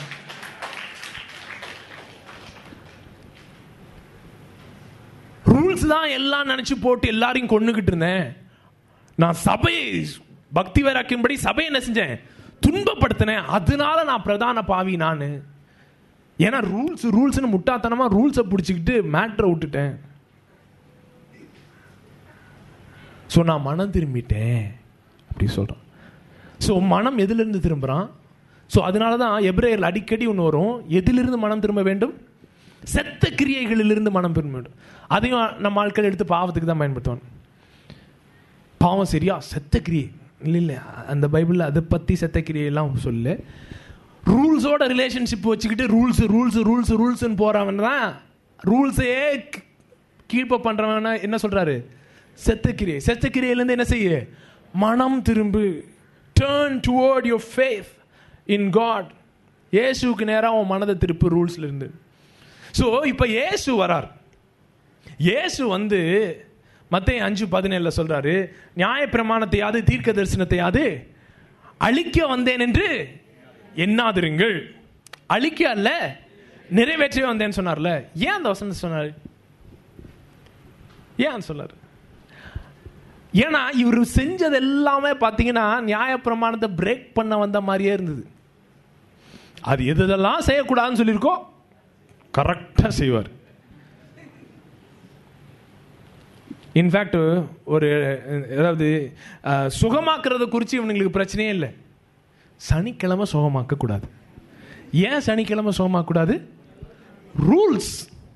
Speaker 1: ரூல்ஸ் தான் எல்லாம் நினைச்சு போட்டு எல்லாரையும் கொண்டுகிட்டு இருந்தேன் நான் சபையை பக்தி வைராக்கியம்படி சபையை என்ன செஞ்சேன் துன்பப்படுத்தினேன் அதனால நான் பிரதான பாவி நான் ஏன்னா ரூல்ஸ் ரூல்ஸ்னு முட்டாத்தனமா ரூல்ஸை பிடிச்சிக்கிட்டு மேட்ரை விட்டுட்டேன் ஸோ நான் மனம் திரும்பிட்டேன் அப்படி சொல்கிறான் ஸோ மனம் எதிலிருந்து திரும்புகிறான் ஸோ அதனால தான் எப்ரேயர் அடிக்கடி ஒன்று வரும் எதிலிருந்து மனம் திரும்ப வேண்டும் செத்த கிரியைகளிலிருந்து மனம் திரும்ப வேண்டும் அதையும் நம்ம ஆட்கள் எடுத்து பாவத்துக்கு தான் பயன்படுத்துவாங்க பாவம் சரியா செத்த கிரியை இல்லை இல்லை அந்த பைபிளில் அதை பற்றி செத்த கிரியையெல்லாம் சொல்லு ரூல்ஸோட ரிலேஷன்ஷிப் வச்சுக்கிட்டு ரூல்ஸ் ரூல்ஸ் ரூல்ஸ் ரூல்ஸ்னு போகிறவன் தான் ரூல்ஸையே கீழ்ப்ப பண்ணுறவன் என்ன சொல்கிறாரு செத்த கிரியை செத்த கிரியையிலேருந்து என்ன செய்ய மனம் திரும்பு turn toward your faith in God இயேசுக்கு நேராக உன் மனதை திருப்பு ரூல்ஸ்ல இருந்து ஸோ இப்போ இயேசு வரார் இயேசு வந்து மத்திய அஞ்சு பதினேழுல சொல்றாரு நியாய பிரமாணத்தையாவது தீர்க்க தரிசனத்தையாவது அழிக்க வந்தேன் என்று எண்ணாதிருங்கள் அழிக்க அல்ல நிறைவேற்றவே வந்தேன்னு சொன்னார்ல ஏன் அந்த வசனத்தை சொன்னார் ஏன் சொன்னார் ஏன்னா இவர் செஞ்சது எல்லாமே பார்த்தீங்கன்னா நியாயப்பிரமாணத்தை பிரேக் பண்ண வந்த மாதிரியே இருந்தது அது எது எதெல்லாம் செய்யக்கூடாதுன்னு சொல்லியிருக்கோ கரெக்டாக செய்வார் இன்ஃபேக்ட் ஒரு அதாவது அஹ், சுகமாக்குறத குறித்து இவனுங்களுக்கு பிரச்சனையே இல்லை சனிக்கிழமை சுகமாக்க கூடாது ஏன் சனிக்கிழமை சுகமாக்க கூடாது ரூல்ஸ்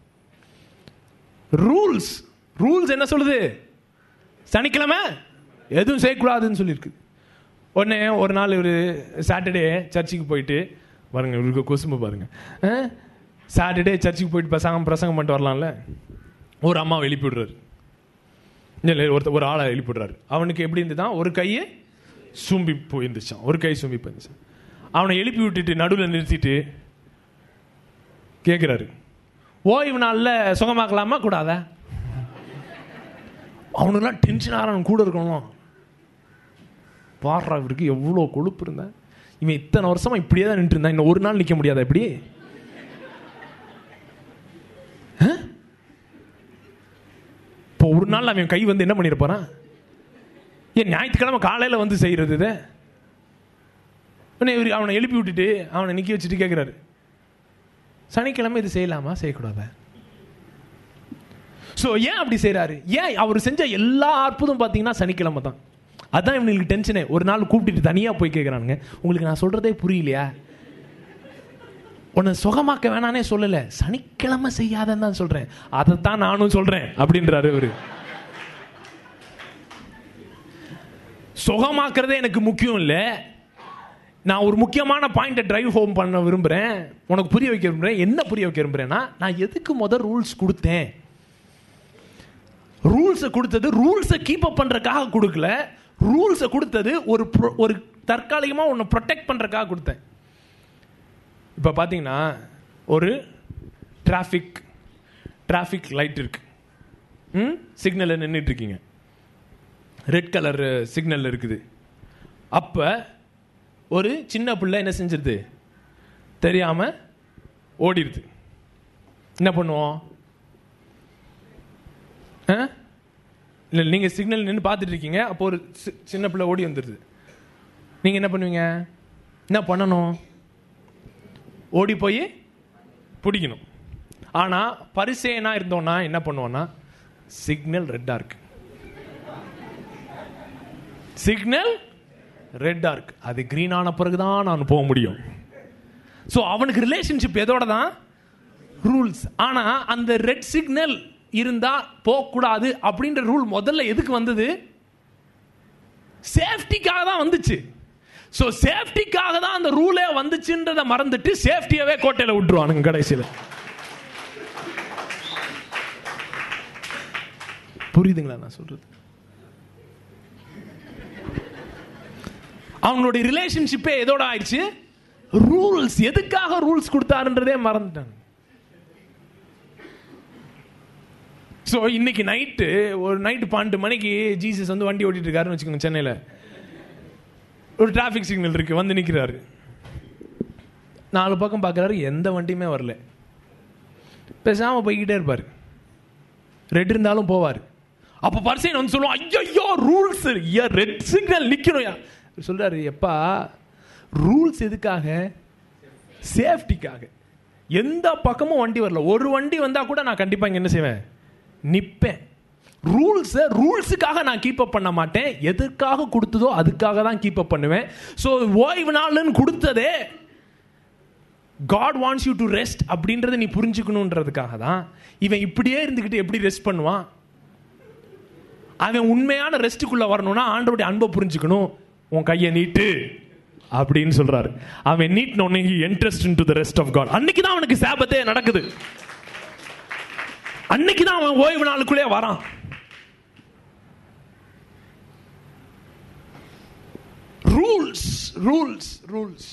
Speaker 1: ரூல்ஸ் ரூல்ஸ் என்ன சொல்லுது சனிக்கிழமை எதுவும் செய்யக்கூடாதுன்னு சொல்லியிருக்கு உடனே ஒரு நாள் இவர் சாட்டர்டே சர்ச்சுக்கு போயிட்டு பாருங்க இவருக்கு கொசும்பு பாருங்க சாட்டர்டே சர்ச்சுக்கு போயிட்டு பசங்க பிரசங்கம் பண்ணிட்டு வரலாம்ல ஒரு அம்மாவை எழுப்பி விடுறாரு இல்லை ஒருத்தர் ஒரு ஆளை எழுப்பி விடுறாரு அவனுக்கு எப்படி இருந்துதான் ஒரு கையை சூம்பி போயிருந்துச்சான் ஒரு கை சூம்பி போயிருந்துச்சான் அவனை எழுப்பி விட்டுட்டு நடுவில் நிறுத்திட்டு கேட்குறாரு ஓய்வு நாளில் சுகமாக்கலாமா கூடாதா அவனுக்குலாம் டென்ஷன் ஆகிறான் கூட இருக்கணும் பாடுறா இவருக்கு எவ்வளோ கொழுப்பு இருந்தேன் இவன் இத்தனை வருஷமா இப்படியே தான் நின்று இருந்தான் இன்னும் ஒரு நாள் நிற்க முடியாதா இப்படி ஆ? இப்போ ஒரு நாள் அவன் கை வந்து என்ன பண்ணிட போறான் ஏன் ஞாயிற்றுக்கிழமை காலையில் வந்து செய்கிறது இதை உடனே இவர் அவனை எழுப்பி விட்டுட்டு அவனை நிற்க வச்சுட்டு கேட்குறாரு சனிக்கிழமை இது செய்யலாமா செய்யக்கூடாதா ஸோ ஏன் அப்படி செய்றாரு ஏன் அவர் செஞ்ச எல்லா அற்புதம் பார்த்தீங்கன்னா சனிக்கிழமை தான் அதான் இவங்களுக்கு டென்ஷனே ஒரு நாள் கூப்பிட்டுட்டு தனியாக போய் கேட்குறானுங்க உங்களுக்கு நான் சொல்கிறதே புரியலையா உன்னை சுகமாக்க வேணானே சொல்லலை சனிக்கிழமை செய்யாதன்னு தான் சொல்கிறேன் அதைத்தான் நானும் சொல்கிறேன் அப்படின்றாரு இவரு சுகமாக்குறதே எனக்கு முக்கியம் இல்லை நான் ஒரு முக்கியமான பாயிண்ட்டை டிரைவ் ஹோம் பண்ண விரும்புகிறேன் உனக்கு புரிய வைக்க விரும்புகிறேன் என்ன புரிய வைக்க விரும்புகிறேன்னா நான் எதுக்கு முதல் ரூல்ஸ் கொடுத்தேன் ரூல்ஸை கொடுத்தது ரூல்ஸை கீப் அப் பண்ணுறதுக்காக கொடுக்கல ரூல்ஸை கொடுத்தது ஒரு pro- ஒரு தற்காலிகமாக ஒன்று ப்ரொடெக்ட் பண்ணுறதுக்காக கொடுத்தேன் இப்போ பார்த்தீங்கன்னா ஒரு டிராஃபிக் டிராஃபிக் லைட் இருக்கு ம் சிக்னலில் நின்றுட்டு இருக்கீங்க ரெட் கலர் சிக்னல் இருக்குது அப்போ ஒரு சின்ன பிள்ளை என்ன செஞ்சிருது தெரியாமல் ஓடிடுது என்ன பண்ணுவோம் ஆ இல்லை நீங்கள் சிக்னல் நின்று பார்த்துட்டு இருக்கீங்க அப்போ ஒரு சி- சின்ன பிள்ளை ஓடி வந்துடுது நீங்கள் என்ன பண்ணுவீங்க என்ன பண்ணணும் ஓடி போய் பிடிக்கணும் ஆனால் பரிசேனா இருந்தோன்னா என்ன பண்ணுவோன்னா சிக்னல் ரெட்டாக இருக்கு சிக்னல் ரெட்டாக இருக்கு அது green ஆன பிறகு தான் நான் போக முடியும் ஸோ அவனுக்கு ரிலேஷன்ஷிப் எதோட தான் ரூல்ஸ் ஆனால் அந்த ரெட் சிக்னல் இருந்தா போகக்கூடாது அப்படின்ற ரூல் முதல்ல எதுக்கு வந்தது சேஃப்டிக்காக தான் வந்துச்சு ஸோ சேஃப்டிக்காக தான் அந்த ரூலே வந்துச்சுன்றதை மறந்துட்டு சேஃப்டியவே கோட்டையில் விட்டுருவானுங்க கடைசியில் புரியுதுங்களா நான் சொல்றது அவங்களுடைய ரிலேஷன்ஷிப்பே எதோட ஆயிடுச்சு ரூல்ஸ் எதுக்காக ரூல்ஸ் கொடுத்தாருன்றதே மறந்துட்டாங்க ஸோ இன்னைக்கு நைட்டு ஒரு நைட்டு பன்னெண்டு மணிக்கு ஜீசஸ் வந்து வண்டி ஓட்டிட்டு இருக்காருன்னு வச்சுக்கோங்க சென்னையில் ஒரு டிராஃபிக் சிக்னல் இருக்கு வந்து நிற்கிறாரு நாலு பக்கம் பார்க்குறாரு எந்த வண்டியுமே வரல பேசாமல் போய்கிட்டே இருப்பார் ரெட் இருந்தாலும் போவார் அப்போ பர்சன் வந்து சொல்லுவோம் ஐயோ ரூல்ஸ் ஐயா ரெட் சிக்னல் நிற்கணும்யா சொல்றாரு எப்பா ரூல்ஸ் எதுக்காக சேஃப்டிக்காக எந்த பக்கமும் வண்டி வரல ஒரு வண்டி வந்தா கூட நான் கண்டிப்பா இங்க என்ன செய்வேன் நிப்பேன் ரூல்ஸ் ரூல்ஸுக்காக நான் கீப் அப் பண்ண மாட்டேன் எதற்காக கொடுத்ததோ அதுக்காக தான் கீப் அப் பண்ணுவேன் ஸோ ஓய்வு நாள்னு கொடுத்ததே God wants you to rest அப்படின்றத நீ புரிஞ்சுக்கணுன்றதுக்காக தான் இவன் இப்படியே இருந்துக்கிட்டு எப்படி ரெஸ்ட் பண்ணுவான் அவன் உண்மையான ரெஸ்ட்டுக்குள்ள வரணும்னா ஆண்டவருடைய அன்பை புரிஞ்சுக்கணும் உன் கையை நீட்டு அப்படின்னு சொல்றாரு அவன் நீட்டினோடனே interest in to the rest of God அன்னைக்கு தான் அவனுக்கு சாபத்தே நடக்குது அன்னைக்கு தான் அவன் ஓய்வு நாளுக்குள்ளே வரான் ரூல்ஸ் ரூல்ஸ் ரூல்ஸ்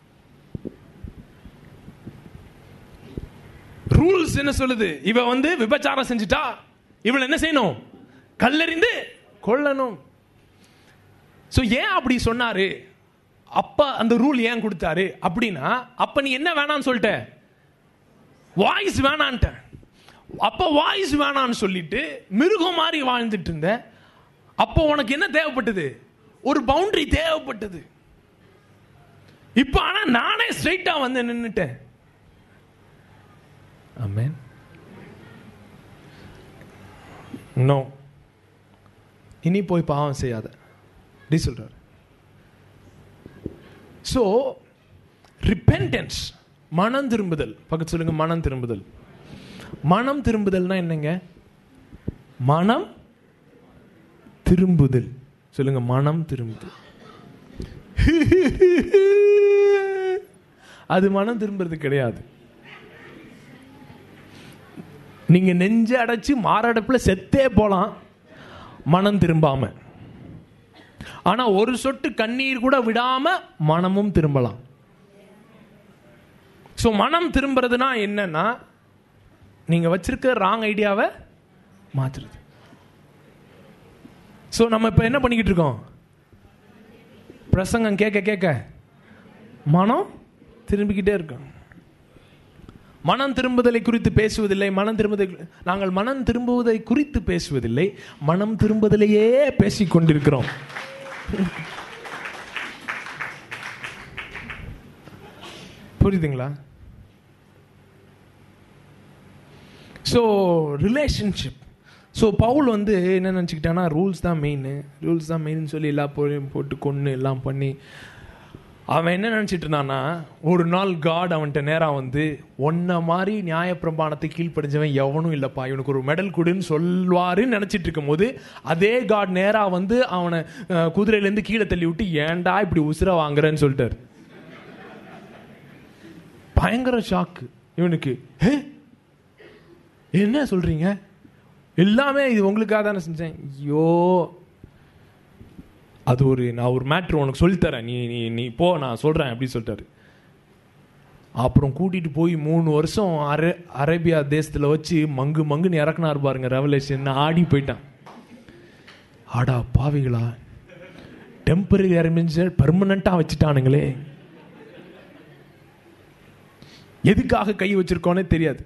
Speaker 1: ரூல்ஸ் என்ன சொல்லுது இவ வந்து விபச்சாரம் செஞ்சுட்டா இவள் என்ன செய்யணும் கல்லெறிந்து கொல்லணும் ஸோ ஏன் அப்படி சொன்னாரு அப்ப அந்த ரூல் ஏன் கொடுத்தாரு அப்படின்னா அப்ப நீ என்ன வேணாம்னு சொல்லிட்ட வாய்ஸ் வேணான்ட்ட அப்ப வாய்ஸ் வேணான்னு சொல்லிட்டு மிருகம் மாதிரி வாழ்ந்துட்டு இருந்த அப்போ உனக்கு என்ன தேவைப்பட்டது ஒரு பவுண்டரி தேவைப்பட்டது இப்ப ஆனா நானே ஸ்ட்ரைட்டா வந்து நின்னுட்டேன் ஆமென் நோ இனி போய் பாவம் செய்யாத அப்படி சொல்றாரு ஸோ ரிப்பென்டன்ஸ் மனம் திரும்புதல் பக்கத்து சொல்லுங்க மனம் திரும்புதல் மனம் திரும்புதல்னா என்னங்க மனம் திரும்புதல் சொல்லுங்க மனம் திரும்புதல் அது மனம் திரும்புறது கிடையாது நீங்க நெஞ்ச அடைச்சு மாரடைப்புல செத்தே போலாம் மனம் திரும்பாம ஆனா ஒரு சொட்டு கண்ணீர் கூட விடாம மனமும் திரும்பலாம் ஸோ மனம் திரும்புறதுனா என்னன்னா நீங்க வச்சிருக்க ராங் ஐடியாவை மாத்துறது ஸோ நம்ம இப்போ என்ன பண்ணிக்கிட்டு இருக்கோம் பிரசங்கம் கேட்க கேட்க மனம் திரும்பிக்கிட்டே இருக்கும் மனம் திரும்புதலை குறித்து பேசுவதில்லை மனம் திரும்புதலை நாங்கள் மனம் திரும்புவதை குறித்து பேசுவதில்லை மனம் திரும்புதலையே பேசிக் கொண்டிருக்கிறோம் புரியுதுங்களா ஸோ ரிலேஷன்ஷிப் ஸோ பவுல் வந்து என்ன நினச்சிக்கிட்டான்னா ரூல்ஸ் தான் மெயின் ரூல்ஸ் தான் மெயின் சொல்லி எல்லா பொருளையும் போட்டு கொன்று எல்லாம் பண்ணி அவன் என்ன நினச்சிட்டு இருந்தான்னா ஒரு நாள் காட் அவன்கிட்ட நேராக வந்து ஒன்ன மாதிரி நியாயப்பிரமாணத்தை கீழ்ப்படிஞ்சவன் எவனும் இல்லைப்பா இவனுக்கு ஒரு மெடல் கொடுன்னு சொல்வாருன்னு நினச்சிட்டு இருக்கும்போது அதே காட் நேராக வந்து அவனை அஹ், குதிரையிலேருந்து கீழே தள்ளி விட்டு ஏன்டா இப்படி உசுர வாங்குறேன்னு சொல்லிட்டாரு பயங்கர ஷாக்கு இவனுக்கு ஹே என்ன சொல்றீங்க எல்லாமே இது உங்களுக்காக தானே செஞ்சேன் ஐயோ அது ஒரு நான் ஒரு மேட்ரு உனக்கு சொல்லித்தரேன் நீ நீ நீ போ நான் சொல்றேன் அப்படின்னு சொல்லிட்டாரு அப்புறம் கூட்டிட்டு போய் மூணு வருஷம் அரே அரேபியா தேசத்துல வச்சு மங்கு மங்குன்னு இறக்குனாரு பாருங்க ரெவலேஷன் ஆடி போயிட்டான் ஆடா பாவிகளா டெம்பரரி அரேஞ்ச் பெர்மனண்டா வச்சுட்டானுங்களே எதுக்காக கை வச்சிருக்கோன்னே தெரியாது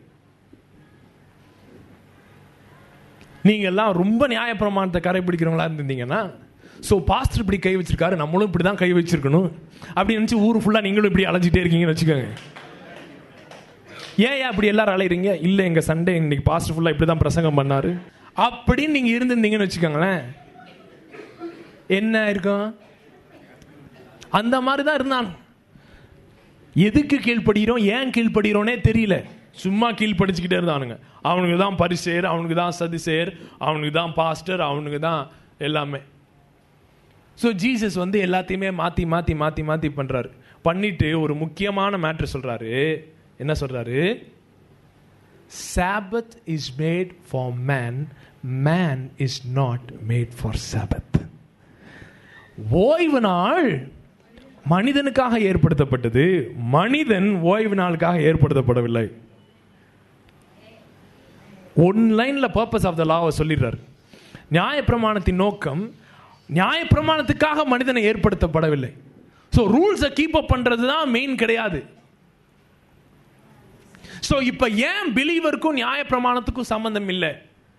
Speaker 1: நீங்க எல்லாம் ரொம்ப நியாயப்பிரமாணத்தை கடைபிடிக்கிறவங்களா இருந்திருந்தீங்கன்னா ஸோ பாஸ்டர் இப்படி கை வச்சிருக்காரு நம்மளும் இப்படி தான் கை வச்சிருக்கணும் அப்படி நினச்சி ஊர் ஃபுல்லாக நீங்களும் இப்படி அலைஞ்சிட்டே இருக்கீங்கன்னு வச்சுக்கோங்க ஏன் ஏன் அப்படி எல்லாரும் அலையிறீங்க இல்லை எங்க சண்டே இன்னைக்கு பாஸ்டர் ஃபுல்லாக இப்படி தான் பிரசங்கம் பண்ணாரு அப்படின்னு நீங்க இருந்திருந்தீங்கன்னு வச்சுக்கோங்களேன் என்ன இருக்கும் அந்த மாதிரி தான் இருந்தான் எதுக்கு கீழ்ப்படுகிறோம் ஏன் கீழ்ப்படுகிறோனே தெரியல சும்மா கீழ்ப்படிச்சுக்கிட்டே இருந்தானுங்க அவனுக்கு தான் பரிசேர் அவனுக்கு தான் சதிசேர் அவனுக்கு தான் பாஸ்டர் அவனுக்கு தான் எல்லாமே ஸோ ஜீசஸ் வந்து எல்லாத்தையுமே மாற்றி மாற்றி மாற்றி மாற்றி பண்ணுறாரு பண்ணிட்டு ஒரு முக்கியமான மேட்ரு சொல்கிறாரு என்ன சொல்கிறாரு Sabbath is made for man man is not made for Sabbath ஓய்வு நாள் மனிதனுக்காக ஏற்படுத்தப்பட்டது மனிதன் ஓய்வு நாளுக்காக ஏற்படுத்தப்படவில்லை ஒன் லைன்ல பர்பஸ் ஆஃப் த லாவை சொல்லிடுறாரு நியாயப்பிரமாணத்தின் நோக்கம் நியாயப்பிரமாணத்துக்காக மனிதனை ஏற்படுத்தப்படவில்லை ஸோ ரூல்ஸை கீப் அப் பண்றது தான் மெயின் கிடையாது ஸோ இப்போ ஏன் பிலீவருக்கும் நியாயப்பிரமாணத்துக்கும் சம்பந்தம் இல்லை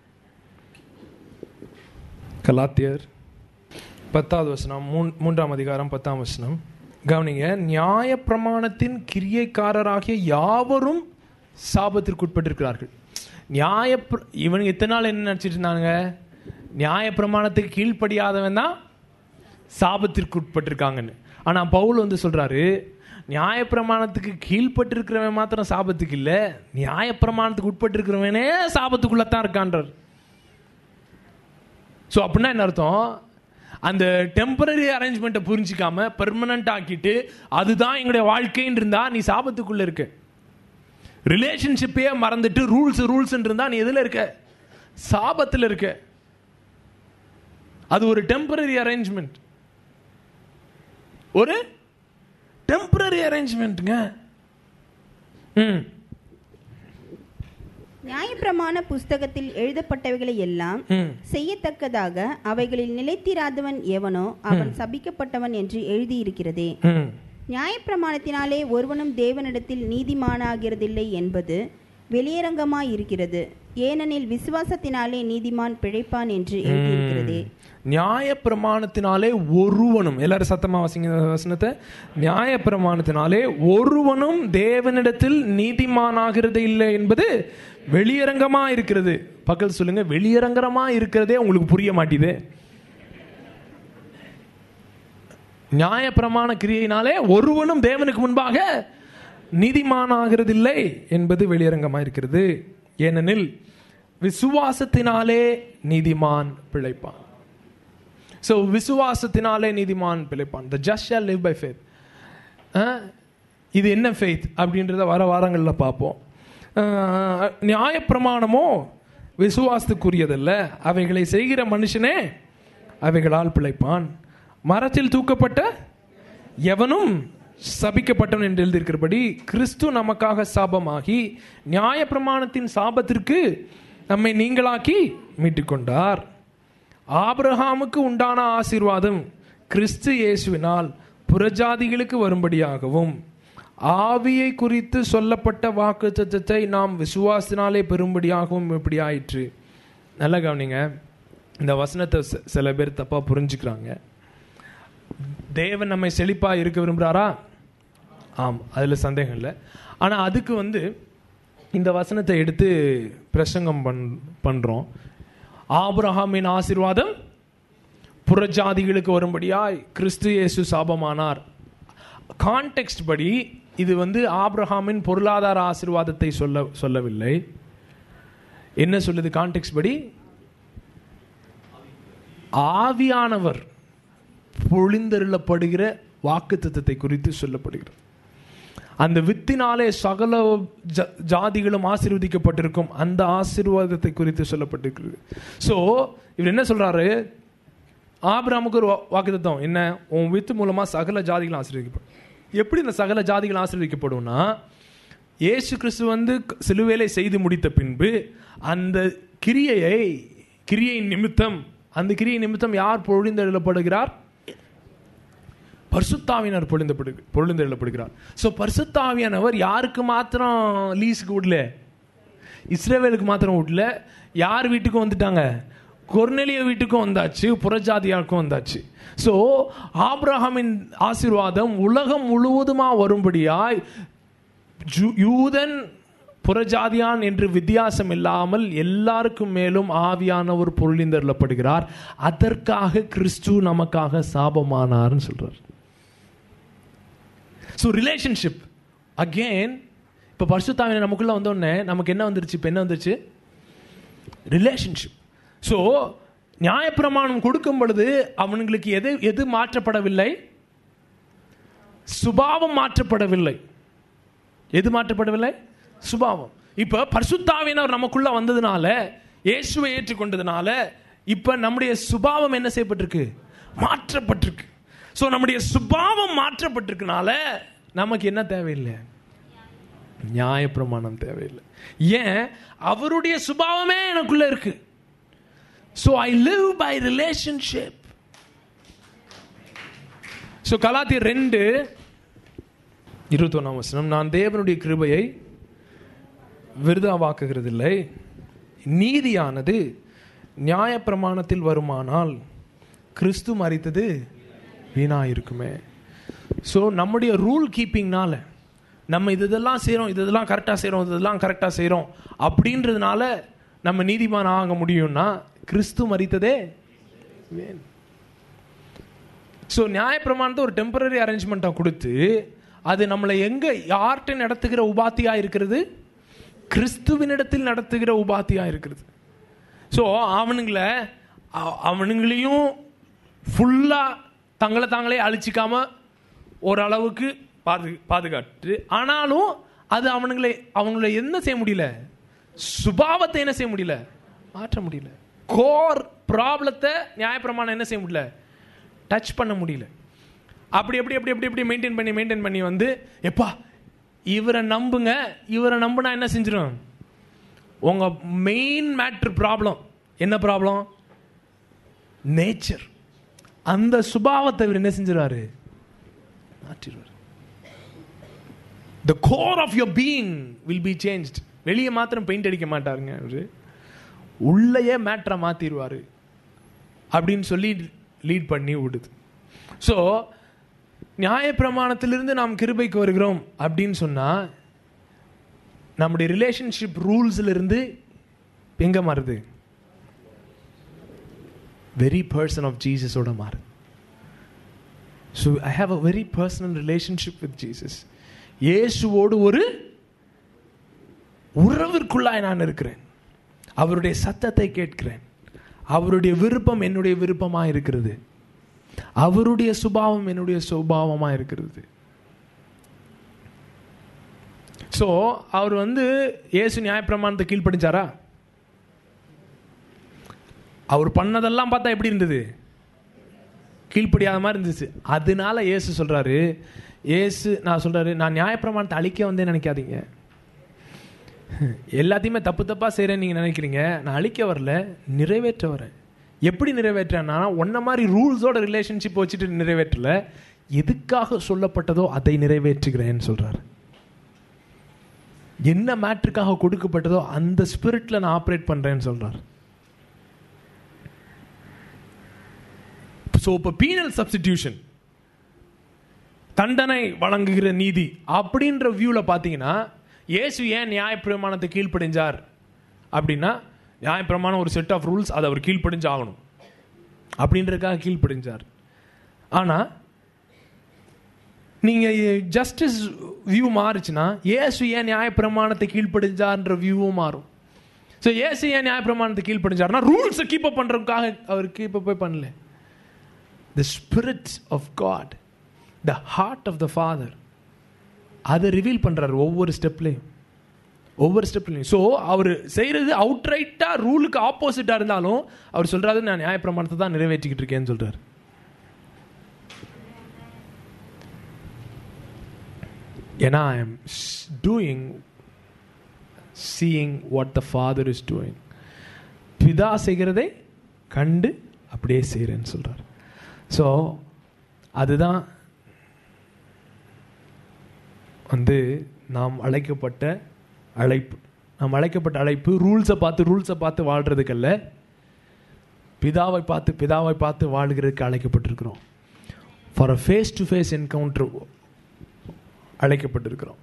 Speaker 1: கலாத்தியர் பத்தாவது வசனம் மூன் மூன்றாம் அதிகாரம் பத்தாம் வசனம் கவனிங்க நியாய பிரமாணத்தின் கிரியைக்காரராகிய யாவரும் சாபத்திற்கு உட்பட்டிருக்கிறார்கள் நியாய இவனுக்கு இத்தனை நாள் என்ன நினைச்சிட்டு இருந்தாங்க நியாய பிரமாணத்துக்கு கீழ்ப்படியாதவன் தான் சாபத்திற்கு உட்பட்டிருக்காங்கன்னு ஆனா பவுல் வந்து சொல்றாரு நியாயப்பிரமாணத்துக்கு கீழ்ப்பட்டிருக்கிறவன் மாத்திரம் சாபத்துக்கு இல்ல நியாயப்பிரமாணத்துக்கு உட்பட்டிருக்கிறவனே சாபத்துக்குள்ளத்தான் இருக்கான்றார் ஸோ அப்படின்னா என்ன அர்த்தம் அந்த டெம்பரரி அரேஞ்ச்மெண்ட்டை புரிஞ்சிக்காம பெர்மனண்ட் ஆக்கிட்டு அதுதான் எங்களுடைய வாழ்க்கைன்னு இருந்தா நீ சாபத்துக்குள்ள இருக்க ரிலேஷன்ஷிப்பையே மறந்துட்டு ரூல்ஸ் ரூல்ஸ் இருந்தா நீ எதுல இருக்க சாபத்தில் இருக்க அது ஒரு டெம்பரரி அரேஞ்ச்மெண்ட் ஒரு டெம்பரரி அரேஞ்ச்மெண்ட்டுங்க ம்
Speaker 2: நியாயப்பிரமாண புஸ்தகத்தில் எழுதப்பட்டவைகளை எல்லாம்
Speaker 1: ம்
Speaker 2: செய்யத்தக்கதாக அவைகளில் நிலைத்திராதவன் எவனோ அவன் சபிக்கப்பட்டவன் என்று எழுதியிருக்கிறதே
Speaker 1: ம்
Speaker 2: நியாயப்பிரமாணத்தினாலே ஒருவனும் தேவனிடத்தில் நீதிமானாகிறதில்லை என்பது வெளியரங்கமாயிருக்கிறது ஏனெனில் விசுவாசத்தினாலே நீதிமான் பிழைப்பான் என்று எழுதியிருக்கிறதே
Speaker 1: நியாயப்பிரமாணத்தினாலே ஒருவனும் எல்லாரும் சத்தமா வாசிங்க இந்த வசனத்தை நியாயப்பிரமாணத்தினாலே ஒருவனும் தேவனிடத்தில் நீதிமானாகிறது இல்லை என்பது வெளியரங்கமா இருக்கிறது பக்கத்தில் சொல்லுங்க வெளியரங்கமா இருக்கிறதே உங்களுக்கு புரிய மாட்டேது நியாயப்பிரமாண கிரியையினாலே ஒருவனும் தேவனுக்கு முன்பாக நீதிமானாகிறதில்லை என்பது வெளியரங்கமா இருக்கிறது ஏனெனில் விசுவாசத்தினாலே நீதிமான் பிழைப்பான் ஸோ விசுவாசத்தினாலே நீதிமான் பிழைப்பான் the just shall live by faith இது என்ன ஃபெய்த் அப்படின்றத வர வாரங்களில் பார்ப்போம் அஹ், நியாயப்பிரமாணமோ விசுவாசத்துக்குரியதல்ல அவைகளை செய்கிற மனுஷனே அவைகளால் பிழைப்பான் மரத்தில் தூக்கப்பட்ட எவனும் சபிக்கப்பட்டவன் என்று எழுதியிருக்கிறபடி கிறிஸ்து நமக்காக சாபமாகி நியாயப்பிரமாணத்தின் சாபத்திற்கு நம்மை நீங்களாக்கி மீட்டுக்கொண்டார் ஆபிரகாமுக்கு உண்டான ஆசீர்வாதம் கிறிஸ்து இயேசுவினால் புறஜாதிகளுக்கு வரும்படியாகவும் ஆவியை குறித்து சொல்லப்பட்ட வாக்குத்தத்தத்தை நாம் விசுவாசத்தினாலே பெறும்படியாகவும் இப்படி ஆயிற்று நல்லா கவனிங்க இந்த வசனத்தை சில- சில பேர் தப்பா புரிஞ்சுக்கிறாங்க தேவன் நம்மை செழிப்பா இருக்க விரும்புறாரா ஆம் அதுல சந்தேகம் இல்லை ஆனா அதுக்கு வந்து இந்த வசனத்தை எடுத்து பிரசங்கம் பண் பண்றோம் ஆபிரகாமின் ஆசீர்வாதம் புறஜாதிகளுக்கு வரும்படியாய் கிறிஸ்து இயேசு சாபமானார் கான்டெக்ஸ்ட் படி இது வந்து ஆபிரகாமின் பொருளாதார ஆசீர்வாதத்தை சொல்ல சொல்லவில்லை என்ன சொல்லுது கான்டெக்ஸ்ட் படி ஆவியானவர் பொழிந்தருளப்படுகிற வாக்குத்தத்தத்தை குறித்து சொல்லப்படுகிறது அந்த வித்தினாலே சகல ஜ- ஜாதிகளும் ஆசீர்வதிக்கப்பட்டிருக்கும் அந்த ஆசீர்வாதத்தை குறித்து சொல்லப்பட்டிருக்கிறது ஸோ இவர் என்ன சொல்றாரு ஆபிராமுக்கு ஒரு வா- வாக்குத்தத்தம் என்ன உன் வித்து மூலமா சகல ஜாதிகளும் ஆசீர்வதிக்கப்படும் எப்படி இந்த சகல ஜாதிகள் ஆசீர்வதிக்கப்படும்னா இயேசு கிறிஸ்து வந்து க- சிலுவேலை செய்து முடித்த பின்பு அந்த கிரியையை கிரியையின் நிமித்தம் அந்த கிரியை நிமித்தம் யார் பொழிந்தெழுதப்படுகிறார் பரிசுத்தாவினர் பொழிந்தப்படு பொழிந்தெழுதப்படுகிறார் ஸோ பரிசுத்தாவியானவர் யாருக்கு மாத்திரம் லீஸுக்கு விடல இஸ்ரேவேலுக்கு மாத்திரம் விடல யார் வீட்டுக்கும் வந்துட்டாங்க கொர்நெலிய வீட்டுக்கும் வந்தாச்சு புறஜாதியாருக்கும் வந்தாச்சு ஸோ ஆபிரகாமின் ஆசீர்வாதம் உலகம் முழுவதுமா வரும்படியாய் ஜூ- யூதன் புறஜாதியான் என்று வித்தியாசம் இல்லாமல் எல்லாருக்கும் மேலும் ஆவியானவர் பொருளிந்தருளப்படுகிறார் அதற்காக கிறிஸ்து நமக்காக சாபமானார்னு சொல்றார் ஸோ ரிலேஷன்ஷிப் அகெயின் இப்போ பரிசுத்தாவின நமக்குள்ள வந்தோடனே நமக்கு என்ன வந்துருச்சு இப்போ என்ன வந்துருச்சு ரிலேஷன்ஷிப் ஸோ நியாயப்பிரமாணம் கொடுக்கும் பொழுது அவனுங்களுக்கு எது எது மாற்றப்படவில்லை சுபாவம் மாற்றப்படவில்லை எது மாற்றப்படவில்லை சுபாவம் இப்போ பரிசுத்தாவினர் நமக்குள்ள வந்ததுனால இயேசுவை ஏற்றுக்கொண்டதுனால இப்போ நம்முடைய சுபாவம் என்ன செய்யப்பட்டிருக்கு மாற்றப்பட்டிருக்கு ஸோ நம்முடைய சுபாவம் மாற்றப்பட்டிருக்கனால நமக்கு என்ன தேவையில்லை நியாயப்பிரமாணம் தேவையில்லை ஏன் அவருடைய சுபாவமே எனக்குள்ள இருக்கு so I live by relationship so கலாத்தியர் ரெண்டு இருபத்தொன்னாம் வசனம் நான் தேவனுடைய கிருபையை விருதாவாக்குகிறதில்லை நீதியானது நியாயப்பிரமாணத்தில் வருமானால் கிறிஸ்து மறித்தது வீணா இருக்குமே ஸோ நம்முடைய ரூல் கீப்பிங்னால நம்ம இது இதெல்லாம் செய்கிறோம் இது இதெல்லாம் கரெக்டாக செய்கிறோம் இது இதெல்லாம் கரெக்டாக செய்கிறோம் அப்படின்றதுனால நம்ம நீதிமான் ஆக முடியும்னா கிறிஸ்து மறித்ததே வேணும் ஸோ நியாயப்பிரமாணத்தை ஒரு டெம்பரரி அரேஞ்ச்மெண்ட்டாக கொடுத்து அது நம்மளை எங்கே யார்கிட்ட நடத்துகிற உபாத்தியா இருக்கிறது கிறிஸ்துவினிடத்தில் நடத்துகிற உபாத்தியா இருக்கிறது ஸோ அவனுங்கள அ- அவனுங்களையும் ஃபுல்லாக தங்களை தாங்களே அழிச்சிக்காம ஓரளவுக்கு பாது பாதுகாத்து ஆனாலும் அது அவனுங்களை அவங்கள என்ன செய்ய முடியல சுபாவத்தை என்ன செய்ய முடியல மாற்ற முடியல கோர் ப்ராப்ளத்தை நியாயப்பிரமாணம் என்ன செய்ய முடியல டச் பண்ண முடியல அப்படி எப்படி எப்படி எப்படி எப்படி மெயின்டைன் பண்ணி மெயின்டைன் பண்ணி வந்து எப்பா இவரை நம்புங்க இவரை நம்புனா என்ன செஞ்சிடும் உங்க மெயின் மேட்ரு ப்ராப்ளம் என்ன ப்ராப்ளம் நேச்சர் அந்த சுபாவத்தை இவர் என்ன செஞ்சிருவாரு மாற்றிடுவார் the core of your being will be changed வெளியே மாத்திரம் பெயிண்ட் அடிக்க மாட்டாருங்க அவரு உள்ளேயே மேட்ரை மாத்திடுவாரு அப்படின்னு சொல்லி லீட் பண்ணி விடுது ஸோ நியாயப்பிரமாணத்திலிருந்து நாம் கிருபைக்கு வருகிறோம் அப்படின்னு சொன்னா நம்முடைய ரிலேஷன்ஷிப் ரூல்ஸ்ல இருந்து எங்க மாறுது வெரி பர்சன் ஆஃப் ஜீசஸோட மாறுது so I have a very personal relationship with Jesus இயேசுவோடு ஒரு உறவிற்குள்ளாய் நான் இருக்கிறேன் அவருடைய சத்தத்தை கேட்கிறேன் அவருடைய விருப்பம் என்னுடைய விருப்பமாக இருக்கிறது அவருடைய சுபாவம் என்னுடைய சுபாவமாக இருக்கிறது ஸோ அவர் வந்து இயேசு நியாயப்பிரமாணத்தை கீழ்ப்படிச்சாரா அவர் பண்ணதெல்லாம் பார்த்தா எப்படி இருந்தது கீழ்ப்படியாத மாதிரி இருந்துச்சு அதனால இயேசு சொல்றாரு இயேசு நான் சொல்றாரு நான் நியாயப்பிரமாணத்தை அழிக்க வந்தேன் நினைக்காதீங்க எல்லாத்தையுமே தப்பு தப்பா செய்றேன்னு நீங்க நினைக்கிறீங்க நான் அழிக்க வரல நிறைவேற்ற வரேன் எப்படி நிறைவேற்றேன்னா ஒன்ன மாதிரி ரூல்ஸோட ரிலேஷன்ஷிப் வச்சுட்டு நிறைவேற்றல எதுக்காக சொல்லப்பட்டதோ அதை நிறைவேற்றுகிறேன்னு சொல்றாரு என்ன மேட்ருக்காக கொடுக்கப்பட்டதோ அந்த ஸ்பிரிட்ல நான் ஆப்ரேட் பண்றேன்னு சொல்றாரு ஸோ இப்போ பீனல் சப்ஸ்டிடியூஷன் தண்டனை வழங்குகிற நீதி அப்படின்ற வியூவில் பார்த்தீங்கன்னா இயேசு ஏன் நியாயப்பிரமாணத்தை கீழ்ப்படிஞ்சார் அப்படின்னா நியாயப்பிரமாணம் ஒரு செட் ஆஃப் ரூல்ஸ் அதை அவர் கீழ்ப்படிஞ்சு ஆகணும் அப்படின்றதுக்காக கீழ்ப்படிஞ்சார் ஆனால் நீங்கள் ஜஸ்டிஸ் வியூ மாறுச்சுன்னா இயேசு ஏன் நியாயப்பிரமாணத்தை கீழ்ப்படிஞ்சார்ன்ற வியூவும் மாறும் ஸோ இயேசு ஏன் நியாயப்பிரமாணத்தை கீழ்ப்படிஞ்சார்னா ரூல்ஸை கீப் அப் பண்ணுறதுக்காக அவர் கீப் அப் பண்ணல the spirit of God the heart of the father அதை ரிவீல் பண்ணுறாரு ஒவ்வொரு ஸ்டெப்லையும் ஒவ்வொரு ஸ்டெப்லையும் ஸோ அவர் செய்கிறது அவுட்ரைட்டாக ரூலுக்கு ஆப்போசிட்டாக இருந்தாலும் அவர் சொல்கிறாரு நான் நியாயப்பிரமாணத்தை தான் நிறைவேற்றிக்கிட்டு இருக்கேன்னு சொல்கிறார் ஏன்னா I am doing seeing what the father is doing பிதா செய்கிறதை கண்டு அப்படியே செய்கிறேன்னு சொல்கிறார் ஸோ அதுதான் வந்து நாம் அழைக்கப்பட்ட அழைப்பு நாம் அழைக்கப்பட்ட அழைப்பு ரூல்ஸை பார்த்து ரூல்ஸை பார்த்து வாழ்கிறதுக்கல்ல பிதாவை பார்த்து பிதாவை பார்த்து வாழ்கிறதுக்கு அழைக்கப்பட்டிருக்கிறோம் for a face to face encounter அழைக்கப்பட்டிருக்கிறோம்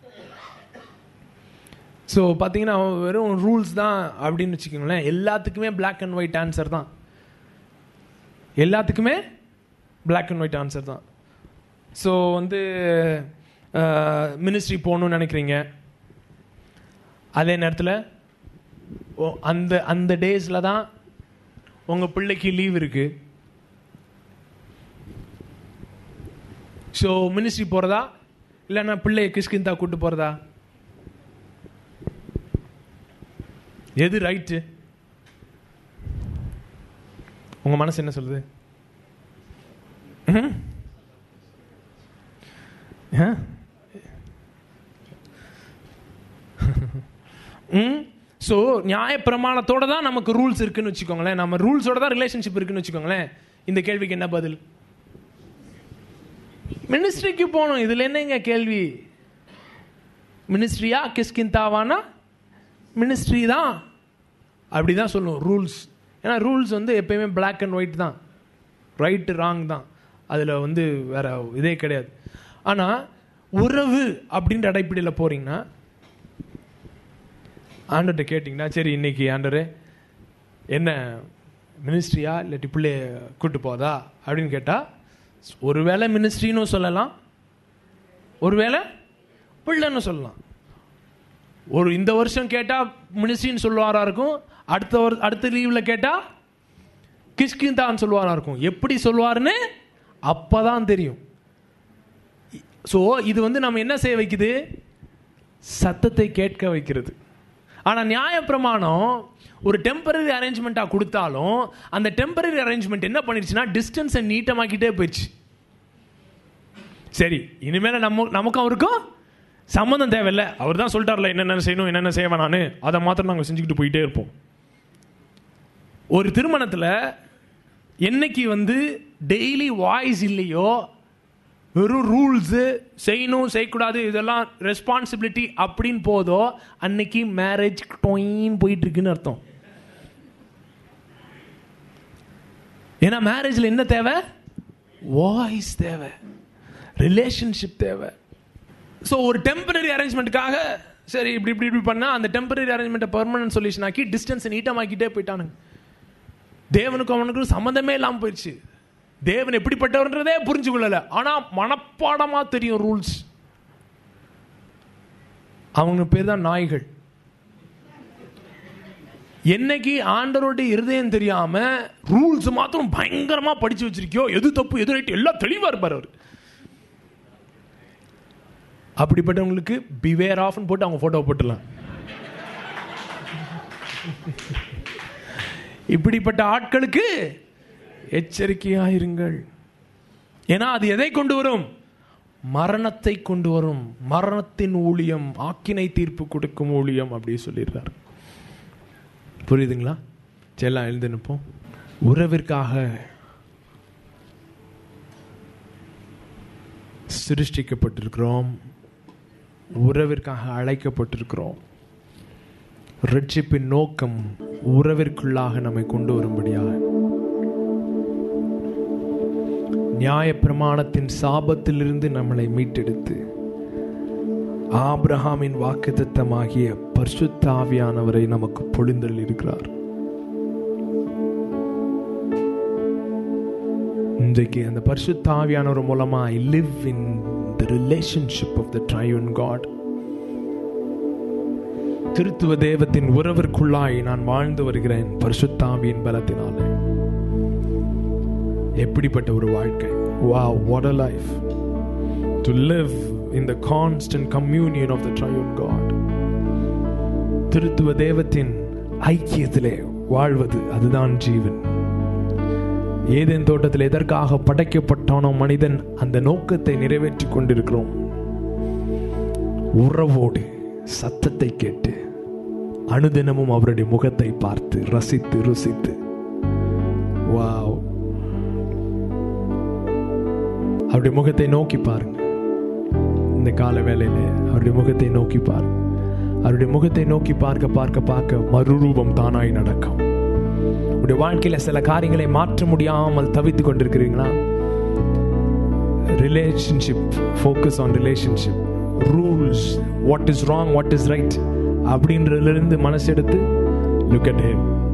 Speaker 1: ஸோ பார்த்தீங்கன்னா வெறும் ரூல்ஸ் தான் அப்படின்னு வச்சுக்கோங்களேன் எல்லாத்துக்குமே பிளாக் அண்ட் ஒயிட் ஆன்சர் தான் எல்லாத்துக்குமே பிளாக் அண்ட் ஒயிட் ஆன்சர் தான் ஸோ வந்து மினிஸ்ட்ரி போகணும்னு நினைக்கிறீங்க அதே நேரத்தில் அந்த அந்த டேஸில் தான் உங்கள் பிள்ளைக்கு லீவ் இருக்கு ஸோ மினிஸ்ட்ரி போகிறதா இல்லைன்னா பிள்ளைய கிஷ்கிந்தா கூட்டு போகிறதா எது ரைட்டு உங்கள் மனசு என்ன சொல்லுது ம்? ஆ? ம் ஸோ நியாயப்பிரமாணத்தோட தான் நமக்கு ரூல்ஸ் இருக்குன்னு வச்சுக்கோங்களேன் நம்ம ரூல்ஸோட தான் ரிலேஷன்ஷிப் இருக்குன்னு வச்சுக்கோங்களேன் இந்த கேள்விக்கு என்ன பதில் மினிஸ்ட்ரிக்கு போகணும் இதில் என்னங்க கேள்வி மினிஸ்ட்ரியா கிஸ்கிந்தாவானா மினிஸ்ட்ரி தான் அப்படி தான் சொல்லுவோம் ரூல்ஸ் ஏன்னா ரூல்ஸ் வந்து எப்பயுமே பிளாக் அண்ட் ஒயிட் தான் ரைட்டு ராங் தான் அதில் வந்து வேற இதே கிடையாது ஆனால் உறவு அப்படின்ற அடைப்படையில் போறீங்கன்னா ஆண்டர்கிட்ட கேட்டிங்கன்னா சரி இன்னைக்கு ஆண்டரு என்ன மினிஸ்ட்ரியா இல்லாட்டி பிள்ளைய கூட்டு போதா அப்படின்னு கேட்டால் ஒருவேளை மினிஸ்ட்ரின்னு சொல்லலாம் ஒருவேளை பிள்ளைன்னு சொல்லலாம் ஒரு இந்த வருஷம் கேட்டால் மினிஸ்ட்ரின்னு சொல்லுவாரா இருக்கும் அடுத்த வரு அடுத்த லீவில் கேட்டால் கிஷ்கிந்தான்னு சொல்லுவாரா இருக்கும் எப்படி சொல்லுவாருன்னு அப்பதான் தெரியும் ஸோ இது வந்து நம்ம என்ன செய்ய வைக்குது சத்தத்தை கேட்க வைக்கிறது ஆனால் நியாயப்பிரமாணம் ஒரு டெம்பரரி அரேஞ்ச்மெண்ட்டாக கொடுத்தாலும் அந்த டெம்பரரி அரேஞ்ச்மெண்ட் என்ன பண்ணிடுச்சுன்னா டிஸ்டன்ஸை நீட்டமாக்கிட்டே போயிடுச்சு சரி இனிமேல் நம்ம நமக்கும் அவருக்கும் சம்மந்தம் தேவையில்ல அவர் தான் சொல்லிட்டார்ல என்னென்ன செய்யணும் என்னென்ன செய்ய வேணான்னு அதை மாத்திரம் நாங்கள் செஞ்சுக்கிட்டு போயிட்டே இருப்போம் ஒரு திருமணத்தில் என்னைக்கு வந்து டெய்லி வாய்ஸ் இல்லையோ வெறும் ரூல்ஸு செய்யணும் செய்யக்கூடாது இதெல்லாம் ரெஸ்பான்சிபிலிட்டி அப்படின்னு போதோ அன்னைக்கு மேரேஜ் டொயின் போயிட்டு இருக்குன்னு அர்த்தம் ஏன்னா மேரேஜில் என்ன தேவை வாய்ஸ் தேவை ரிலேஷன்ஷிப் தேவை ஸோ ஒரு டெம்பரரி அரேஞ்ச்மெண்ட்டுக்காக சரி இப்படி இப்படி இப்படி பண்ணால் அந்த டெம்பரரி அரேஞ்ச்மெண்ட்டை பர்மனன்ட் சொல்யூஷன் ஆக்கி டிஸ்டன்ஸை நீட்டமாக்கிட்டே போயிட்டானுங்க தேவனுக்கும் அவனுக்கும் சம்மந்தமே இல்லாமல் போயிடுச்சு தேவன் எப்படிப்பட்டவர்ன்றதே புரிஞ்சு கொள்ளல ஆனால் மனப்பாடமாக தெரியும் ரூல்ஸ் அவங்க பேர் தான் நாய்கள் என்னைக்கு ஆண்டவருடைய இருதயம் தெரியாம ரூல்ஸ் மாத்திரம் பயங்கரமா படிச்சு வச்சிருக்கியோ எது தப்பு எது ரைட் எல்லாம் தெளிவா இருப்பார் அவர் அப்படிப்பட்டவங்களுக்கு பிவேர் ஆஃப்னு போட்டு அவங்க போட்டோ போட்டுடலாம் இப்படிப்பட்ட ஆட்களுக்கு எச்சரிக்கையாயிருங்கள் ஏன்னா அது எதை கொண்டு வரும் மரணத்தை கொண்டு வரும் மரணத்தின் ஊழியம் ஆக்கினை தீர்ப்பு கொடுக்கும் ஊழியம் அப்படி சொல்லிடுறார் புரியுதுங்களா செல்லாம் எழுந்து நிற்போம் உறவிற்காக சிருஷ்டிக்கப்பட்டிருக்கிறோம் உறவிற்காக அழைக்கப்பட்டிருக்கிறோம் ரட்சிப்பின் நோக்கம் உறவிற்குள்ளாக நம்மை கொண்டு வரும்படியாக நியாயப்பிரமாணத்தின் சாபத்திலிருந்து நம்மளை மீட்டெடுத்து ஆபிரஹாமின் வாக்குத்தத்தமாகிய பரிசுத்தாவியானவரை நமக்கு பொழிந்தல் இருக்கிறார் இன்றைக்கு அந்த பரிசுத்தாவியானவர் மூலமா I live in the relationship of the triune God திருத்துவ தேவத்தின் உறவிற்குள்ளாய் நான் வாழ்ந்து வருகிறேன் பரிசுத்தாவியின் பலத்தினாலே எப்படிப்பட்ட ஒரு வாழ்க்கை வா what a life to live in the constant communion of the triune God திருத்துவ தேவத்தின் ஐக்கியத்திலே வாழ்வது அதுதான் ஜீவன் ஏதேன் தோட்டத்தில் எதற்காக படைக்கப்பட்டானோ மனிதன் அந்த நோக்கத்தை நிறைவேற்றி கொண்டிருக்கிறோம் உறவோடு சத்தத்தை கேட்டு அனுதினமும் அவருடைய முகத்தை பார்த்து ரசித்து ருசித்து வாவ் அவருடைய முகத்தை நோக்கி பாருங்க இந்த கால வேளையில அவருடைய முகத்தை நோக்கி பாருங்க அவருடைய முகத்தை நோக்கி பார்க்க பார்க்க பார்க்க மறுரூபம் தானாய் நடக்கும் உடைய வாழ்க்கையில சில காரியங்களை மாற்ற முடியாமல் தவித்து கொண்டிருக்கிறீங்களா relationship focus on relationship rules what is wrong what is right அப்படின்றதுல இருந்து மனசு எடுத்து லுக் அட் ஹிம்